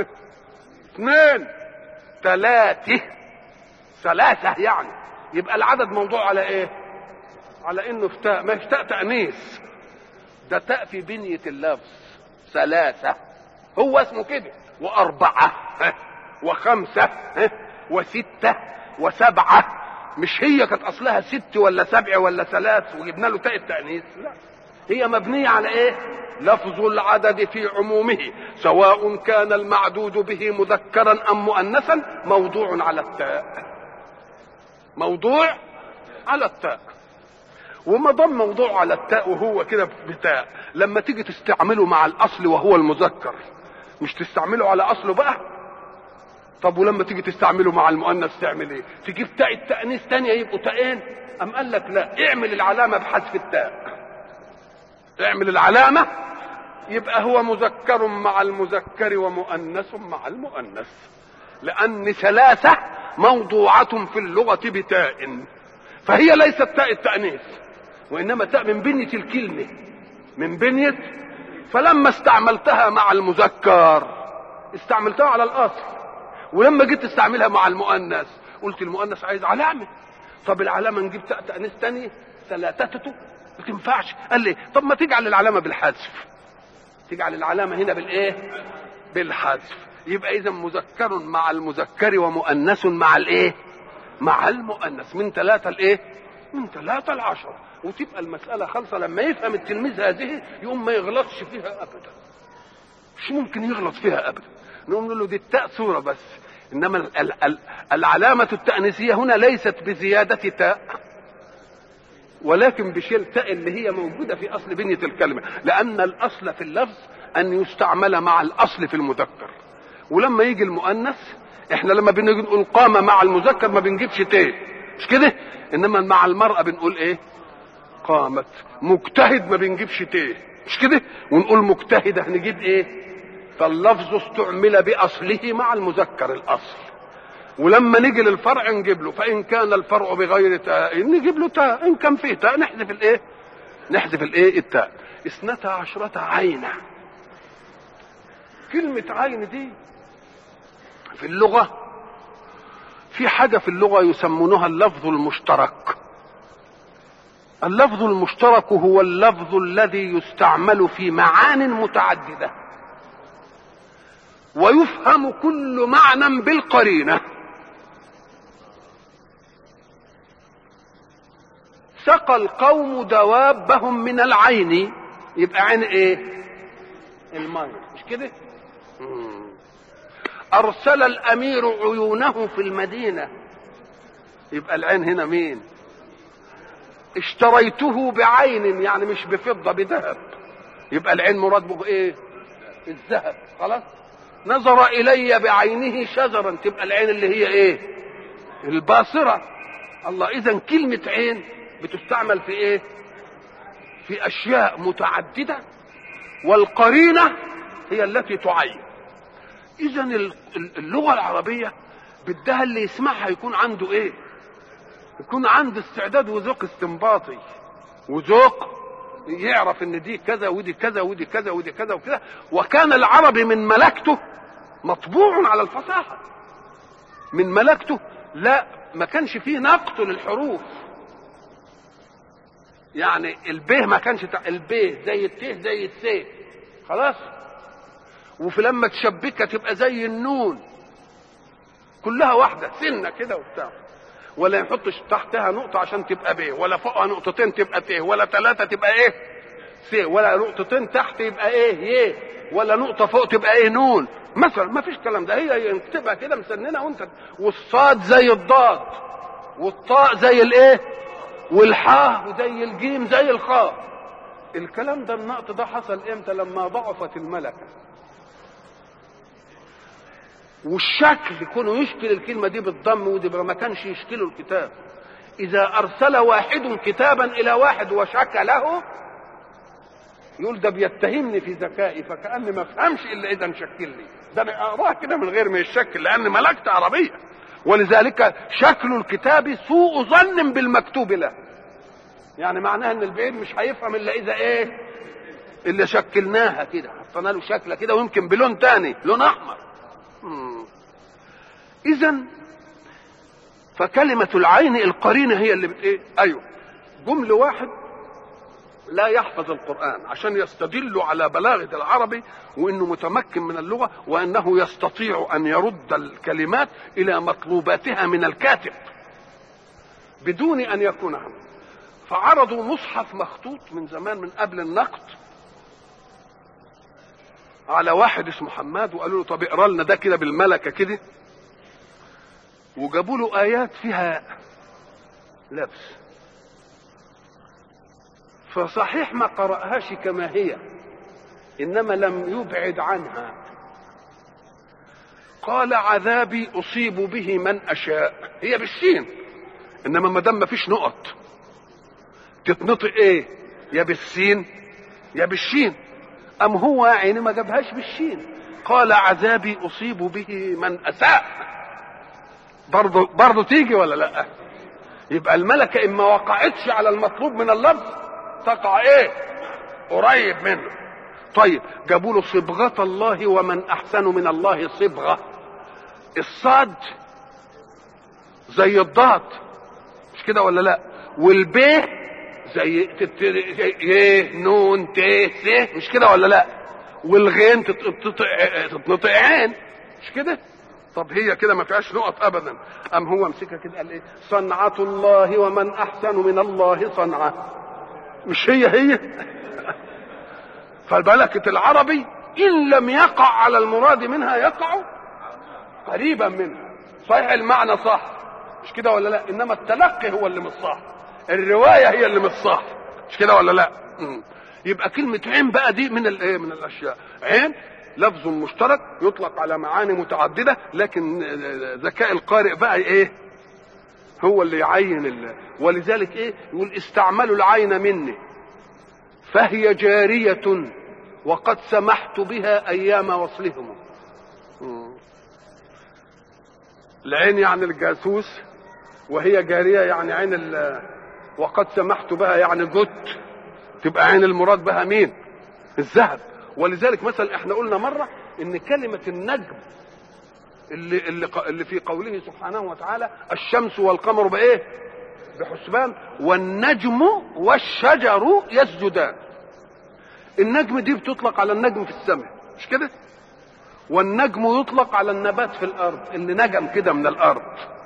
اثنين ثلاثة ثلاثة يعني يبقى العدد موضوع على ايه على انه في تاء ما تاء تأنيث ده تاء في بنية اللفظ ثلاثة هو اسمه كده وأربعة وخمسة وستة وسبعة مش هي كانت أصلها ست ولا سبع ولا ثلاث وجبنا له تاء التأنيث لا هي مبنية على ايه لفظ العدد في عمومه سواء كان المعدود به مذكرا ام مؤنثا موضوع على التاء موضوع على التاء وما ضم موضوع على التاء وهو كده بتاء لما تيجي تستعمله مع الاصل وهو المذكر مش تستعمله على اصله بقى طب ولما تيجي تستعمله مع المؤنث تعمل ايه تجيب تاء التانيث تانية يبقوا تاءين ام قال لك لا اعمل العلامه بحذف التاء اعمل العلامه يبقى هو مذكر مع المذكر ومؤنث مع المؤنث لأن ثلاثة موضوعة في اللغة بتاء فهي ليست تاء التأنيث وإنما تاء من بنية الكلمة من بنية فلما استعملتها مع المذكر استعملتها على الأصل ولما جيت تستعملها مع المؤنث قلت المؤنث عايز علامة طب العلامة نجيب تاء تأنيث تانية ثلاثته ما تنفعش قال لي طب ما تجعل العلامة بالحذف تجعل العلامة هنا بالإيه؟ بالحذف يبقى إذا مذكر مع المذكر ومؤنث مع الإيه؟ مع المؤنث من ثلاثة الإيه؟ من ثلاثة لعشرة وتبقى المسألة خالصة لما يفهم التلميذ هذه يقوم ما يغلطش فيها أبدا مش ممكن يغلط فيها أبدا نقوم نقول له دي التاء صورة بس إنما ال ال ال العلامة التأنيثية هنا ليست بزيادة تاء ولكن بشيل تاء اللي هي موجوده في اصل بنيه الكلمه لان الاصل في اللفظ ان يستعمل مع الاصل في المذكر ولما يجي المؤنث احنا لما بنيجي نقول قام مع المذكر ما بنجيبش تاء مش كده انما مع المراه بنقول ايه قامت مجتهد ما بنجيبش تاء مش كده ونقول مجتهده هنجيب ايه فاللفظ استعمل باصله مع المذكر الاصل ولما نيجي للفرع نجيب له فان كان الفرع بغير تاء نجيب له تاء ان كان فيه تاء نحذف الايه نحذف الايه التاء اثنتا عشرة عينا كلمة عين دي في اللغة في حاجة في اللغة يسمونها اللفظ المشترك اللفظ المشترك هو اللفظ الذي يستعمل في معان متعددة ويفهم كل معنى بالقرينه سقى القوم دوابهم من العين يبقى عين ايه الماء مش كده ارسل الامير عيونه في المدينه يبقى العين هنا مين اشتريته بعين يعني مش بفضة بذهب يبقى العين مراد به ايه الذهب خلاص نظر الي بعينه شجرا تبقى العين اللي هي ايه الباصرة الله اذا كلمة عين بتستعمل في ايه في اشياء متعددة والقرينة هي التي تعين اذا اللغة العربية بدها اللي يسمعها يكون عنده ايه يكون عنده استعداد وذوق استنباطي وذوق يعرف ان دي كذا ودي كذا ودي كذا ودي كذا وكذا وكان العربي من ملكته مطبوع على الفصاحة من ملكته لا ما كانش فيه نقط للحروف يعني البيه ما كانش تع... البيه زي التيه زي السيه خلاص وفي لما تشبكها تبقى زي النون كلها واحده سنه كده وبتاع ولا يحطش تحتها نقطه عشان تبقى بيه ولا فوقها نقطتين تبقى تيه ولا ثلاثه تبقى ايه سيه ولا نقطتين تحت يبقى ايه يه ولا نقطه فوق تبقى ايه نون مثلا ما فيش كلام ده هي تبقى كده مسننه وانت والصاد زي الضاد والطاء زي الايه والحاء زي الجيم زي الخاء الكلام ده النقط ده حصل امتى لما ضعفت الملكه والشكل يكونوا يشكل الكلمه دي بالضم ودي ما كانش يشكلوا الكتاب اذا ارسل واحد كتابا الى واحد وشكله يقول ده بيتهمني في ذكائي فكاني ما افهمش الا اذا شكل لي ده انا اقراه كده من غير ما يشكل لان ملكت عربيه ولذلك شكل الكتاب سوء ظن بالمكتوب له يعني معناها ان البعيد مش هيفهم الا اذا ايه اللي شكلناها كده حطينا له شكله كده ويمكن بلون تاني لون احمر اذا فكلمة العين القرينة هي اللي بت ايه ايوه جمل واحد لا يحفظ القرآن عشان يستدل على بلاغة العربي وانه متمكن من اللغة وانه يستطيع ان يرد الكلمات الى مطلوباتها من الكاتب بدون ان يكون هم فعرضوا مصحف مخطوط من زمان من قبل النقد على واحد اسمه حماد وقالوا له طب اقرا لنا ده كده بالملكه كده وجابوا له ايات فيها لبس فصحيح ما قرأهاش كما هي إنما لم يبعد عنها قال عذابي أصيب به من أشاء هي بالسين إنما ما دام ما فيش نقط تتنطق إيه يا بالسين يا بالشين أم هو يعني ما جابهاش بالشين قال عذابي أصيب به من أساء برضه برضه تيجي ولا لا يبقى الملكة إما وقعتش على المطلوب من اللفظ تقع ايه قريب منه طيب جابوا له صبغة الله ومن أحسن من الله صبغة الصاد زي الضاد مش كده ولا لا والبيه زي يه نون ت س مش كده ولا لا والغين تتنطق عين مش كده طب هي كده ما فيهاش نقط ابدا ام هو مسكها كده قال ايه صنعة الله ومن احسن من الله صنعه مش هي هي فالملكة العربي إن لم يقع على المراد منها يقع قريبا منها صحيح المعنى صح مش كده ولا لا إنما التلقي هو اللي مش صح الرواية هي اللي مش صح مش كده ولا لا مم. يبقى كلمة عين بقى دي من الايه من الأشياء عين لفظ مشترك يطلق على معاني متعددة لكن ذكاء القارئ بقى ايه هو اللي يعين الله ولذلك ايه يقول استعملوا العين مني فهي جارية وقد سمحت بها ايام وصلهم العين يعني الجاسوس وهي جارية يعني عين ال وقد سمحت بها يعني جت تبقى عين المراد بها مين الذهب ولذلك مثلا احنا قلنا مرة ان كلمة النجم اللي اللي اللي في قوله سبحانه وتعالى الشمس والقمر بايه؟ بحسبان والنجم والشجر يسجدان. النجم دي بتطلق على النجم في السماء مش كده؟ والنجم يطلق على النبات في الارض اللي نجم كده من الارض.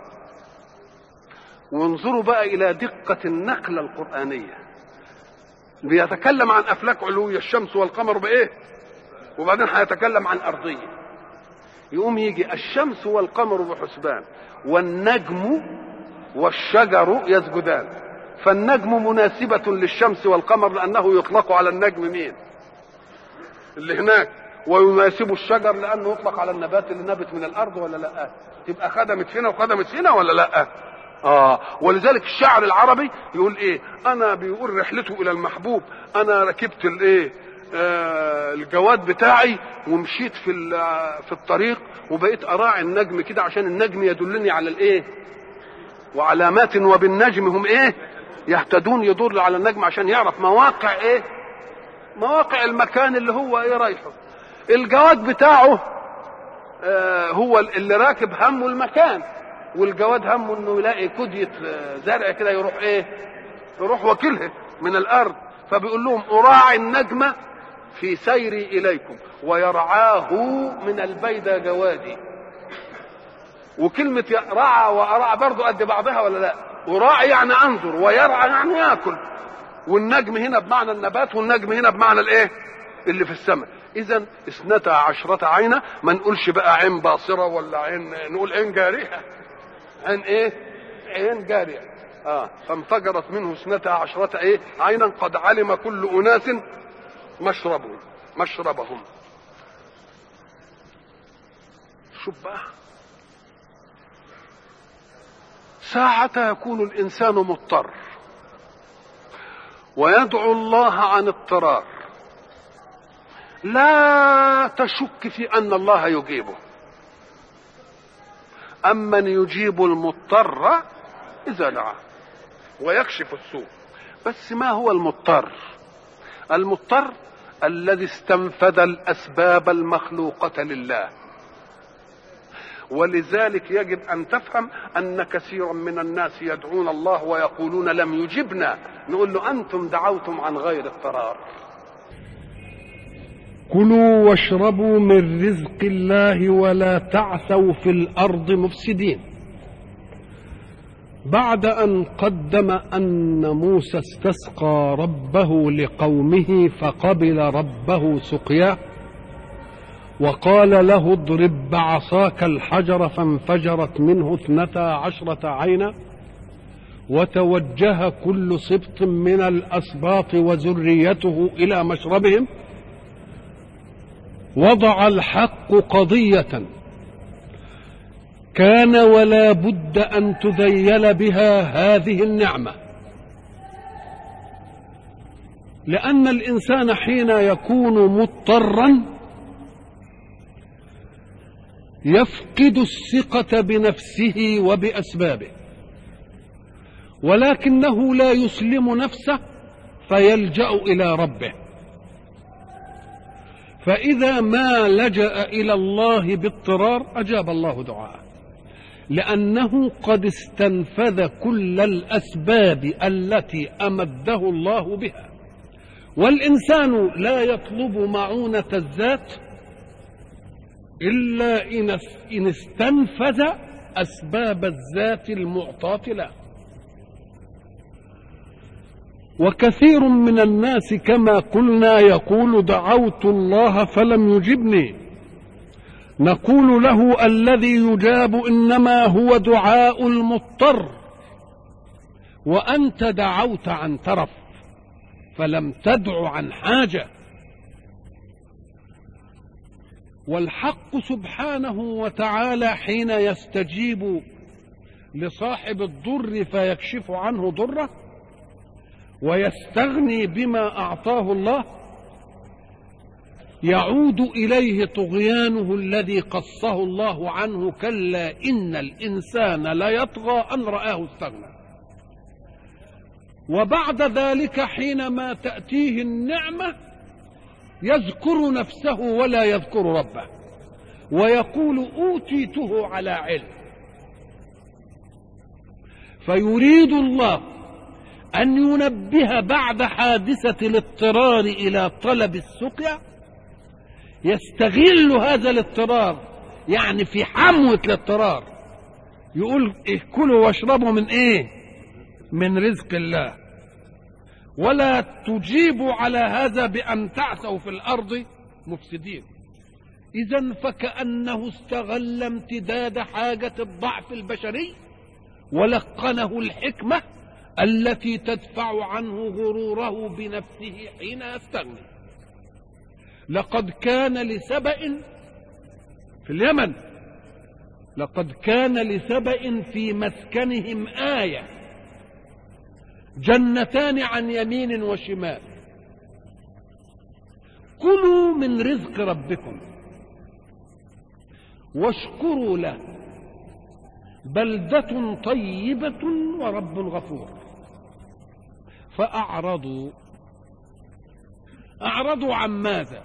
وانظروا بقى الى دقة النقلة القرآنية. بيتكلم عن افلاك علوية الشمس والقمر بايه؟ وبعدين هيتكلم عن ارضيه. يقوم يجي الشمس والقمر بحسبان والنجم والشجر يسجدان فالنجم مناسبة للشمس والقمر لأنه يطلق على النجم مين اللي هناك ويناسب الشجر لأنه يطلق على النبات اللي نبت من الأرض ولا لا تبقى خدمت هنا وخدمت هنا ولا لا اه ولذلك الشعر العربي يقول ايه انا بيقول رحلته الى المحبوب انا ركبت الايه آه الجواد بتاعي ومشيت في في الطريق وبقيت اراعي النجم كده عشان النجم يدلني على الايه وعلامات وبالنجم هم ايه يهتدون يدل على النجم عشان يعرف مواقع ايه مواقع المكان اللي هو ايه رايحه الجواد بتاعه آه هو اللي راكب همه المكان والجواد همه انه يلاقي كدية زرع كده يروح ايه يروح وكلها من الارض فبيقول لهم اراعي النجم في سيري اليكم ويرعاه من البيدى جوادي وكلمة رعى وأرعى برضو قد بعضها ولا لا وراعي يعني أنظر ويرعى يعني يأكل والنجم هنا بمعنى النبات والنجم هنا بمعنى الايه اللي في السماء اذا اثنتا عشرة عينة ما نقولش بقى عين باصرة ولا عين نقول عين جارية عين ايه عين جارية اه فانفجرت منه اثنتا عشرة ايه عينا قد علم كل اناس مشربهم مشربهم شوف بقى ساعة يكون الإنسان مضطر ويدعو الله عن اضطرار لا تشك في أن الله يجيبه أمن يجيب المضطر إذا دعاه ويكشف السوء بس ما هو المضطر المضطر الذي استنفذ الأسباب المخلوقة لله ولذلك يجب ان تفهم ان كثيرا من الناس يدعون الله ويقولون لم يجبنا نقول له انتم دعوتم عن غير اضطرار كلوا واشربوا من رزق الله ولا تعثوا في الارض مفسدين بعد ان قدم ان موسى استسقى ربه لقومه فقبل ربه سقياه وقال له اضرب بعصاك الحجر فانفجرت منه اثنتا عشرة عينا وتوجه كل سبط من الأسباط وذريته إلى مشربهم وضع الحق قضية كان ولا بد أن تذيل بها هذه النعمة لأن الإنسان حين يكون مضطرا يفقد الثقة بنفسه وبأسبابه ولكنه لا يسلم نفسه فيلجأ إلى ربه فإذا ما لجأ إلى الله باضطرار أجاب الله دعاءه لأنه قد استنفذ كل الأسباب التي أمده الله بها والإنسان لا يطلب معونة الذات إلا إن استنفذ أسباب الذات المعطاة له وكثير من الناس كما قلنا يقول دعوت الله فلم يجبني نقول له الذي يجاب انما هو دعاء المضطر وانت دعوت عن ترف فلم تدع عن حاجه والحق سبحانه وتعالى حين يستجيب لصاحب الضر فيكشف عنه ضره ويستغني بما اعطاه الله يعود اليه طغيانه الذي قصه الله عنه كلا ان الانسان ليطغى ان راه استغنى وبعد ذلك حينما تاتيه النعمه يذكر نفسه ولا يذكر ربه ويقول اوتيته على علم فيريد الله ان ينبه بعد حادثه الاضطرار الى طلب السقيا يستغل هذا الاضطرار يعني في حموه الاضطرار يقول كلوا واشربوا من ايه من رزق الله ولا تجيبوا على هذا بأن تعثوا في الأرض مفسدين إذا فكأنه استغل امتداد حاجة الضعف البشري ولقنه الحكمة التي تدفع عنه غروره بنفسه حين يستغني لقد كان لسبأ في اليمن لقد كان لسبأ في مسكنهم آية جنتان عن يمين وشمال كلوا من رزق ربكم واشكروا له بلدة طيبة ورب غفور فأعرضوا أعرضوا عن ماذا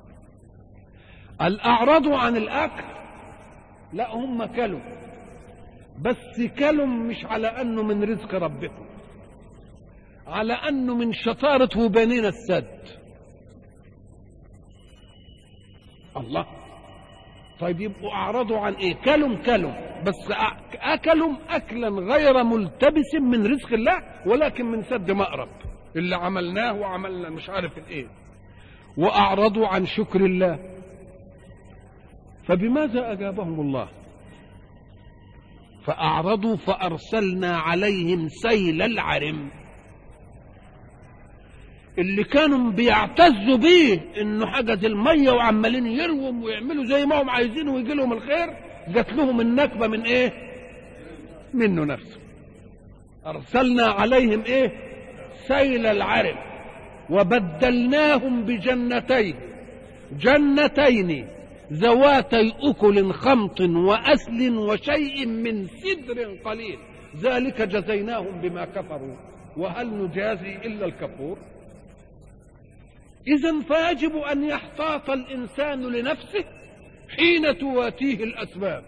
الأعرض عن الأكل لا هم كلوا بس كلوا مش على أنه من رزق ربكم على أنه من شطارة وبنين السد الله طيب يبقوا أعرضوا عن إيه كلوا كلوا بس أكلوا أكلا غير ملتبس من رزق الله ولكن من سد مأرب اللي عملناه وعملنا مش عارف الإيه وأعرضوا عن شكر الله فبماذا أجابهم الله فأعرضوا فأرسلنا عليهم سيل العرم اللي كانوا بيعتزوا بيه انه حجز الميه وعمالين يرووا ويعملوا زي ما هم عايزين ويجي لهم الخير جات لهم النكبه من ايه؟ منه نفسه. ارسلنا عليهم ايه؟ سيل العرم وبدلناهم بجنتين جنتين ذواتي اكل خمط واسل وشيء من سدر قليل ذلك جزيناهم بما كفروا وهل نجازي الا الكفور إذا فيجب أن يحتاط الإنسان لنفسه حين تواتيه الأسباب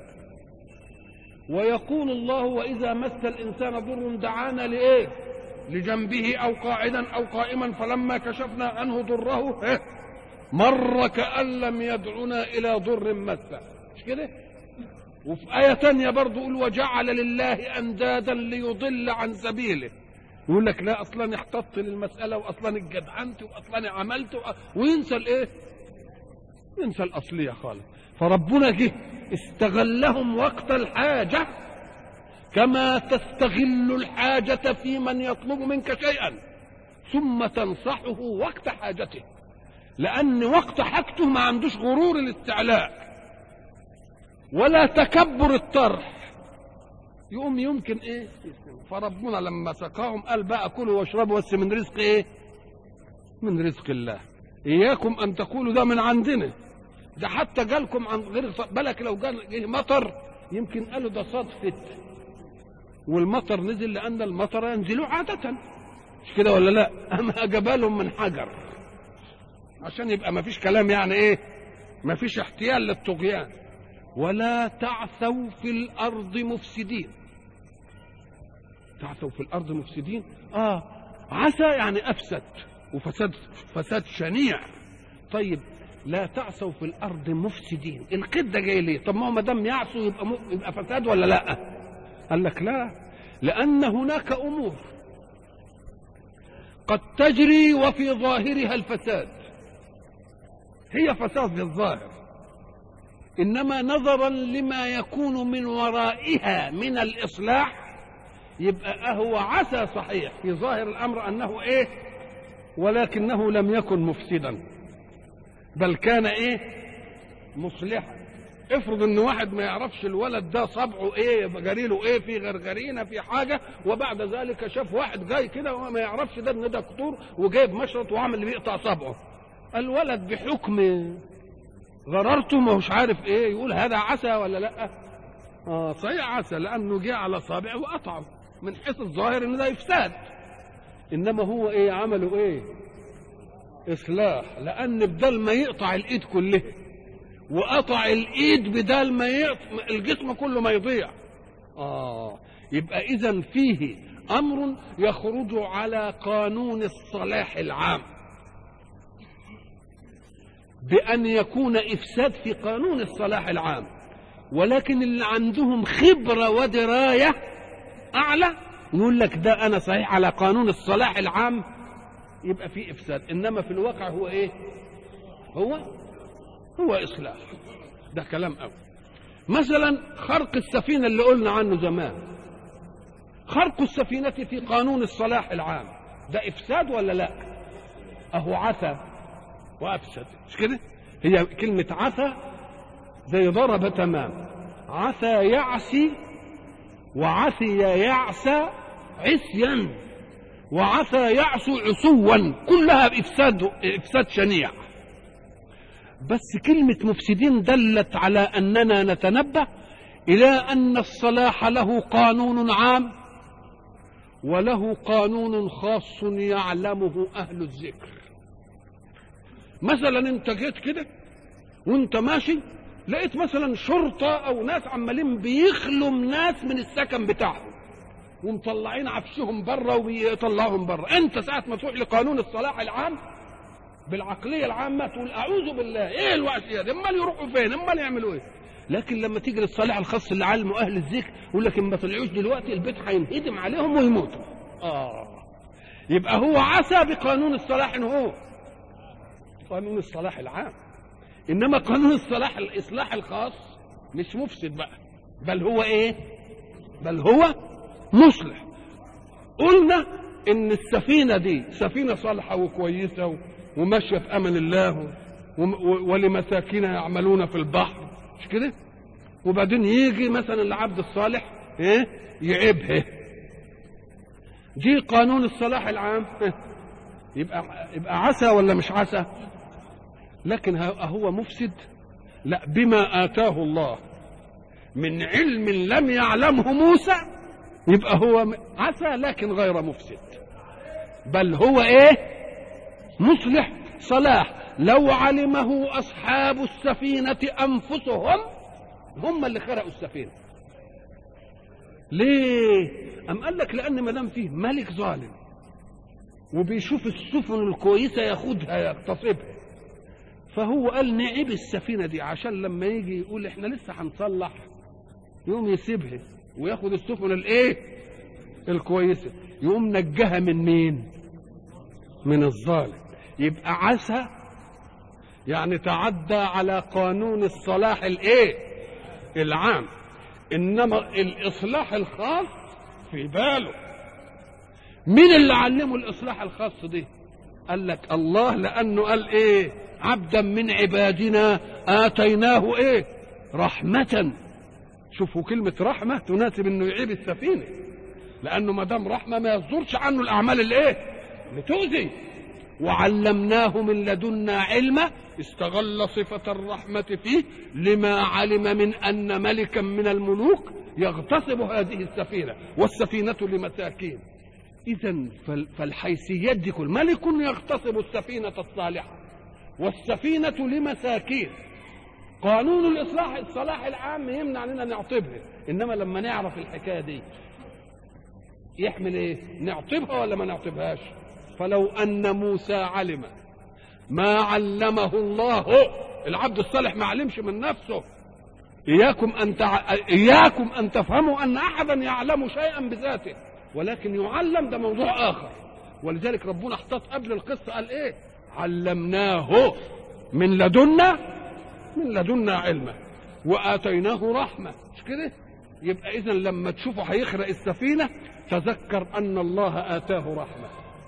ويقول الله وإذا مس الإنسان ضر دعانا لإيه لجنبه أو قاعدا أو قائما فلما كشفنا عنه ضره مر كأن لم يدعنا إلى ضر مسه مش كده وفي آية تانية برضه يقول وجعل لله أندادا ليضل عن سبيله يقول لك لا اصلا احتطت للمساله واصلا اتجدعنت واصلا عملت وينسى الايه؟ ينسى الاصليه خالص فربنا جه استغلهم وقت الحاجه كما تستغل الحاجه في من يطلب منك شيئا ثم تنصحه وقت حاجته لان وقت حاجته ما عندوش غرور الاستعلاء ولا تكبر الطرح يقوم يمكن ايه فربنا لما سقاهم قال بقى كلوا واشربوا بس من رزق ايه من رزق الله اياكم ان تقولوا ده من عندنا ده حتى جالكم عن غير بالك لو جال جه مطر يمكن قالوا ده صدفة والمطر نزل لأن المطر ينزل عادة مش كده ولا لا؟ أما جبالهم من حجر عشان يبقى ما فيش كلام يعني إيه؟ ما فيش احتيال للطغيان ولا تعثوا في الأرض مفسدين تعثوا في الارض مفسدين اه عسى يعني افسد وفساد فساد شنيع طيب لا تعثوا في الارض مفسدين القيد ده جاي ليه طب ما هو ما دام يعصوا يبقى م... يبقى فساد ولا لا قال لك لا لان هناك امور قد تجري وفي ظاهرها الفساد هي فساد في الظاهر انما نظرا لما يكون من ورائها من الاصلاح يبقى هو عسى صحيح في ظاهر الامر انه ايه ولكنه لم يكن مفسدا بل كان ايه مصلحا افرض ان واحد ما يعرفش الولد ده صبعه ايه جريله ايه في غرغرينه في حاجه وبعد ذلك شاف واحد جاي كده وما يعرفش ده ان ده قطور وجايب مشرط وعامل اللي بيقطع صبعه الولد بحكم غررته ما هوش عارف ايه يقول هذا عسى ولا لا اه صحيح عسى لانه جه على صابعه وقطعه من حيث الظاهر ان ده افساد انما هو ايه عمله ايه اصلاح لان بدل ما يقطع الايد كلها وقطع الايد بدل ما يقطع الجسم كله ما يضيع اه يبقى اذا فيه امر يخرج على قانون الصلاح العام بان يكون افساد في قانون الصلاح العام ولكن اللي عندهم خبره ودرايه اعلى يقول لك ده انا صحيح على قانون الصلاح العام يبقى في افساد انما في الواقع هو ايه هو هو اصلاح ده كلام قوي مثلا خرق السفينه اللي قلنا عنه زمان خرق السفينة في قانون الصلاح العام ده إفساد ولا لا أهو عثى وأفسد مش كده هي كلمة عثى زي ضرب تمام عثى يعسي وعثي يعسى عصيا وعسى يعسو عصوا كلها بإفساد إفساد شنيع بس كلمة مفسدين دلت على أننا نتنبه إلى أن الصلاح له قانون عام وله قانون خاص يعلمه أهل الذكر مثلا انت جيت كده وانت ماشي لقيت مثلا شرطة أو ناس عمالين بيخلم ناس من السكن بتاعهم ومطلعين عفشهم بره وبيطلعوهم بره انت ساعة ما تروح لقانون الصلاح العام بالعقلية العامة تقول أعوذ بالله إيه الوحشية دي أمال يروحوا فين أمال يعملوا إيه لكن لما تيجي للصالح الخاص اللي علموا أهل الذكر يقول لك إن ما طلعوش دلوقتي البيت هينهدم عليهم ويموتوا آه يبقى هو عسى بقانون الصلاح إن هو قانون الصلاح العام إنما قانون الصلاح الإصلاح الخاص مش مفسد بقى بل هو إيه بل هو مصلح قلنا إن السفينة دي سفينة صالحة وكويسة وماشية في أمن الله ولمساكين يعملون في البحر مش كده وبعدين يجي مثلا العبد الصالح ايه يعيبها دي قانون الصلاح العام يبقى يبقى عسى ولا مش عسى لكن هو مفسد لا بما آتاه الله من علم لم يعلمه موسى يبقى هو عسى لكن غير مفسد بل هو ايه مصلح صلاح لو علمه اصحاب السفينه انفسهم هم اللي خرقوا السفينه ليه ام قال لك لان ما دام فيه ملك ظالم وبيشوف السفن الكويسه ياخدها يغتصبها فهو قال نعيب السفينه دي عشان لما يجي يقول احنا لسه هنصلح يقوم يسيبها وياخد السفن الايه الكويسه يقوم نجها من مين من الظالم يبقى عسى يعني تعدى على قانون الصلاح الايه العام انما الاصلاح الخاص في باله مين اللي علمه الاصلاح الخاص دي قال لك الله لانه قال ايه عبدا من عبادنا اتيناه ايه رحمه شوفوا كلمه رحمه تناسب انه يعيب السفينه لانه ما دام رحمه ما يصدرش عنه الاعمال الايه اللي تؤذي وعلمناه من لدنا علما استغل صفة الرحمة فيه لما علم من أن ملكا من الملوك يغتصب هذه السفينة والسفينة لمساكين إذا فالحيثيات دي كل ملك يغتصب السفينة الصالحة والسفينة لمساكين قانون الإصلاح الصلاح العام يمنع علينا نعطبها إنما لما نعرف الحكاية دي يحمل إيه نعطبها ولا ما نعطبهاش فلو أن موسى علم ما علمه الله العبد الصالح ما علمش من نفسه إياكم أن تع... إياكم أن تفهموا أن أحدا يعلم شيئا بذاته ولكن يعلم ده موضوع آخر ولذلك ربنا احتاط قبل القصة قال إيه علمناه من لدنا من لدنا علما وآتيناه رحمة مش كده يبقى إذا لما تشوفه هيخرق السفينة تذكر أن الله آتاه رحمة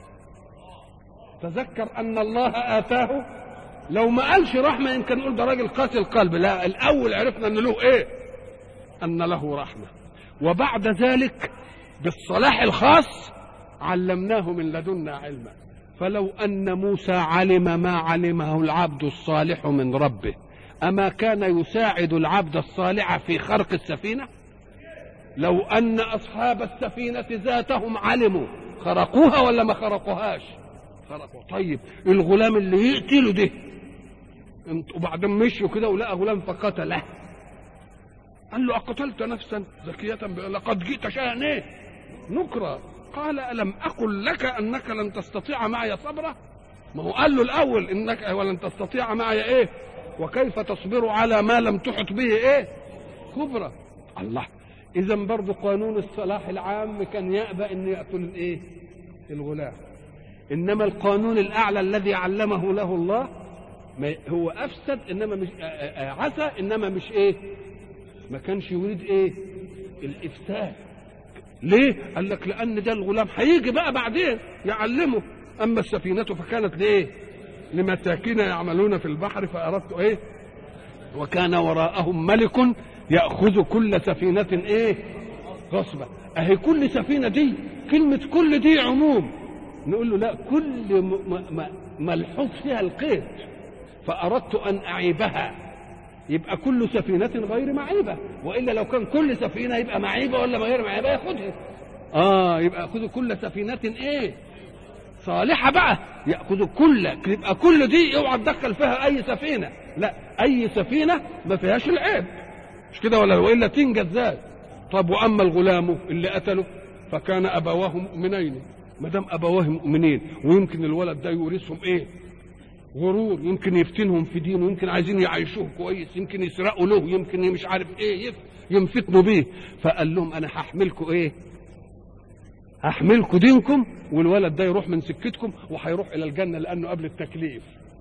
تذكر ان الله اتاه لو ما قالش رحمه يمكن نقول ده راجل قاسي القلب لا الاول عرفنا ان له ايه ان له رحمه وبعد ذلك بالصلاح الخاص علمناه من لدنا علما فلو ان موسى علم ما علمه العبد الصالح من ربه اما كان يساعد العبد الصالح في خرق السفينه لو ان اصحاب السفينه ذاتهم علموا خرقوها ولا ما خرقوهاش خرقوا طيب الغلام اللي يقتله ده وبعدين مشوا كده ولقى غلام فقتله قال له أقتلت نفسا زكية لقد جئت شيئا ايه نكرا قال ألم أقل لك أنك لن تستطيع معي صبرا ما هو قال له الأول إنك ولن تستطيع معي إيه وكيف تصبر على ما لم تحط به إيه كبرى الله إذا برضه قانون الصلاح العام كان يأبى أن يقتل الإيه الغلام انما القانون الاعلى الذي علمه له الله هو افسد انما مش عسى انما مش ايه ما كانش يريد ايه الافساد ليه قال لك لان ده الغلام هيجي بقى بعدين يعلمه اما السفينه فكانت لايه لمساكين يعملون في البحر فاردت ايه وكان وراءهم ملك ياخذ كل سفينه ايه غصبا اهي كل سفينه دي كلمه كل دي عموم نقول له لا كل م- م- م- ملحوظ فيها القيد فاردت ان اعيبها يبقى كل سفينة غير معيبة وإلا لو كان كل سفينة يبقى معيبة ولا غير معيبة ياخدها آه يبقى يأخذ كل سفينة إيه صالحة بقى يأخذ كل يبقى كل دي اوعى تدخل فيها أي سفينة لا أي سفينة ما فيهاش العيب مش كده ولا وإلا تنجز ذات طب وأما الغلام اللي قتله فكان أبواه مؤمنين ما دام أبواه مؤمنين ويمكن الولد ده يورثهم إيه غرور يمكن يفتنهم في دينه يمكن عايزين يعيشوه كويس يمكن يسرقوا له يمكن مش عارف ايه يف- ينفتنوا بيه فقال لهم انا هحملكم ايه هحملكم دينكم والولد ده يروح من سكتكم وهيروح الى الجنه لانه قبل التكليف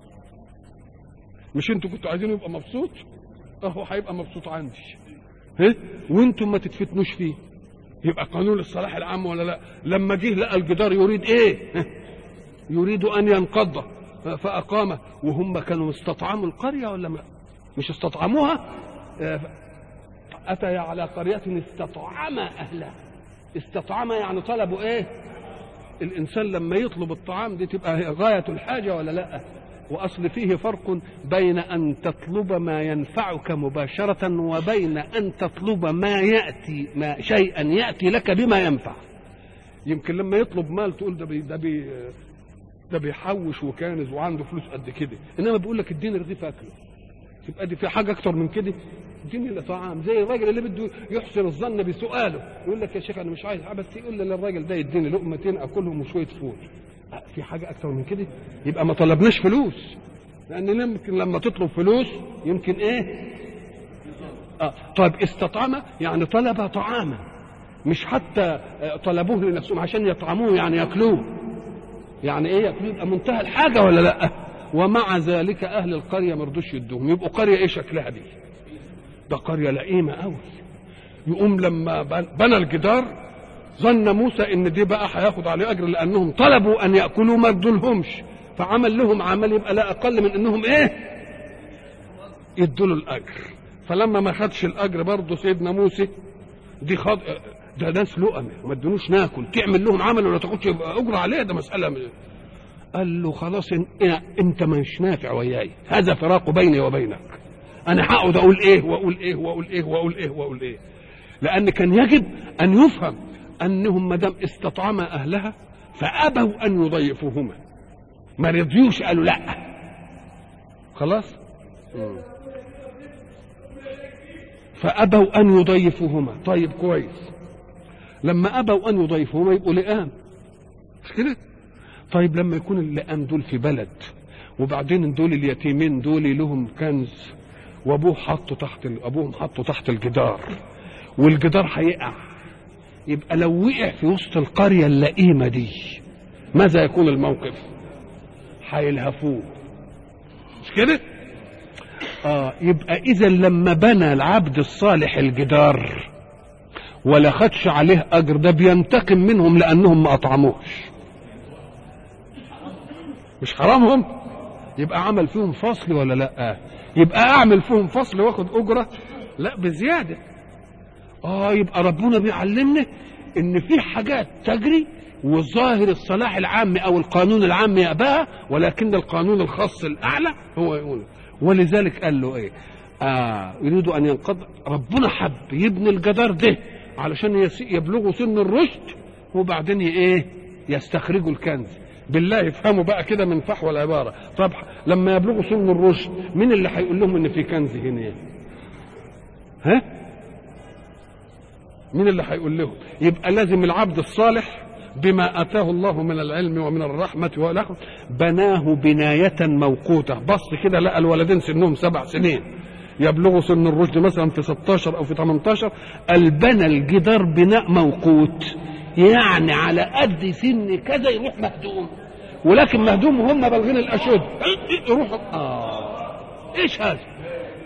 مش انتوا كنتوا عايزينه يبقى مبسوط اهو هيبقى مبسوط عندي ها وانتم ما تتفتنوش فيه يبقى قانون الصلاح العام ولا لا لما جه لقى الجدار يريد ايه ها؟ يريد ان ينقض فاقامه وهم كانوا استطعموا القريه ولا ما مش استطعموها آه، اتيا على قريه استطعم اهلها استطعم يعني طلبوا ايه الانسان لما يطلب الطعام دي تبقى هي غايه الحاجه ولا لا واصل فيه فرق بين ان تطلب ما ينفعك مباشره وبين ان تطلب ما ياتي ما شيئا ياتي لك بما ينفع يمكن لما يطلب مال تقول ده بي ده بي ده بيحوش وكانز وعنده فلوس قد كده انما بيقول لك اديني رغيف اكله تبقى دي في حاجه اكتر من كده اديني اللي طعام زي الراجل اللي بده يحسن الظن بسؤاله يقول لك يا شيخ انا مش عايز بس يقول للراجل ده يديني لقمتين اكلهم وشويه فول أه، في حاجه اكتر من كده يبقى ما طلبناش فلوس لان يمكن لما تطلب فلوس يمكن ايه اه طيب استطعم يعني طلب طعاما مش حتى آه، طلبوه لنفسهم عشان يطعموه يعني ياكلوه يعني ايه ياكلوه يبقى منتهى الحاجه ولا لا ومع ذلك اهل القريه ما رضوش يدوهم يبقوا قريه ايه شكلها دي ده قريه لئيمه قوي يقوم لما بن- بنى الجدار ظن موسى ان دي بقى هياخد عليه اجر لانهم طلبوا ان ياكلوا ما ادولهمش فعمل لهم عمل يبقى لا اقل من انهم ايه يدوا له الاجر فلما ما خدش الاجر برضه سيدنا موسى دي خد ده ناس لقمه ما ادونوش ناكل تعمل لهم عمل ولا تاخدش اجر عليه ده مساله من قال له خلاص إن إن- انت مش نافع وياي هذا فراق بيني وبينك انا هقعد اقول ايه واقول ايه واقول ايه واقول ايه واقول ايه لان كان يجب ان يفهم انهم ما دام استطعم اهلها فابوا ان يضيفوهما ما رضيوش قالوا لا خلاص فابوا ان يضيفوهما طيب كويس لما ابوا ان يضيفوهما يبقوا لئام مش كده طيب لما يكون اللئام دول في بلد وبعدين دول اليتيمين دول لهم كنز وابوه حطه تحت ال- ابوهم حطه تحت الجدار والجدار هيقع يبقى لو وقع في وسط القريه اللئيمه دي ماذا يكون الموقف؟ هيلهفوه مش كده؟ اه يبقى اذا لما بنى العبد الصالح الجدار ولا خدش عليه اجر ده بينتقم منهم لانهم ما اطعموش مش حرامهم يبقى عمل فيهم فصل ولا لا يبقى اعمل فيهم فصل واخد اجره لا بزياده اه يبقى ربنا بيعلمنا ان في حاجات تجري وظاهر الصلاح العام او القانون العام يأباها ولكن القانون الخاص الاعلى هو يقول ولذلك قال له ايه آه يريد ان ينقض ربنا حب يبني الجدار ده علشان يس- يبلغوا سن الرشد وبعدين ي- ايه يستخرجوا الكنز بالله يفهموا بقى كده من فحوى العباره طب لما يبلغوا سن الرشد مين اللي هيقول لهم ان في كنز هنا ها مين اللي هيقول لهم يبقى لازم العبد الصالح بما اتاه الله من العلم ومن الرحمه والاخر بناه بنايه موقوته بص كده لقى الولدين سنهم سبع سنين يبلغوا سن الرشد مثلا في 16 او في 18 قال بنى الجدار بناء موقوت يعني على قد سن كذا يروح مهدوم ولكن مهدوم وهم بالغين الاشد يروح اه ايش هذا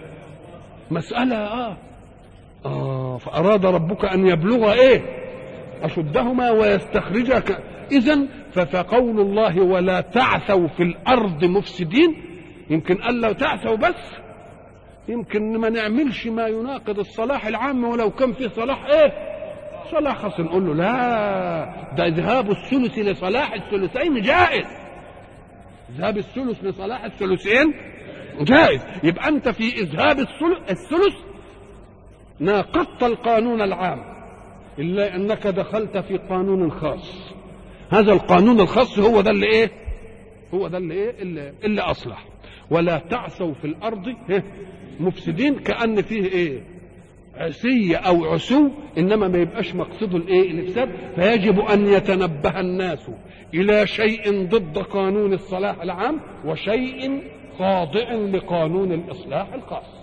مساله اه اه فاراد ربك ان يبلغ ايه أشدهما ويستخرجها ك... إذا فقول الله ولا تعثوا في الأرض مفسدين يمكن قال لو تعثوا بس يمكن ما نعملش ما يناقض الصلاح العام ولو كان في صلاح ايه صلاح خاص نقول له لا ده ذهاب الثلث لصلاح الثلثين جائز ذهاب الثلث لصلاح الثلثين جائز يبقى انت في اذهاب الثلث الثلث ناقضت القانون العام الا انك دخلت في قانون خاص هذا القانون الخاص هو ده اللي ايه هو ده اللي ايه اللي, اللي اصلح ولا تعثوا في الارض إيه؟ مفسدين كان فيه ايه عسية او عسو انما ما يبقاش مقصده الايه الافساد فيجب ان يتنبه الناس الى شيء ضد قانون الصلاح العام وشيء خاضع لقانون الاصلاح الخاص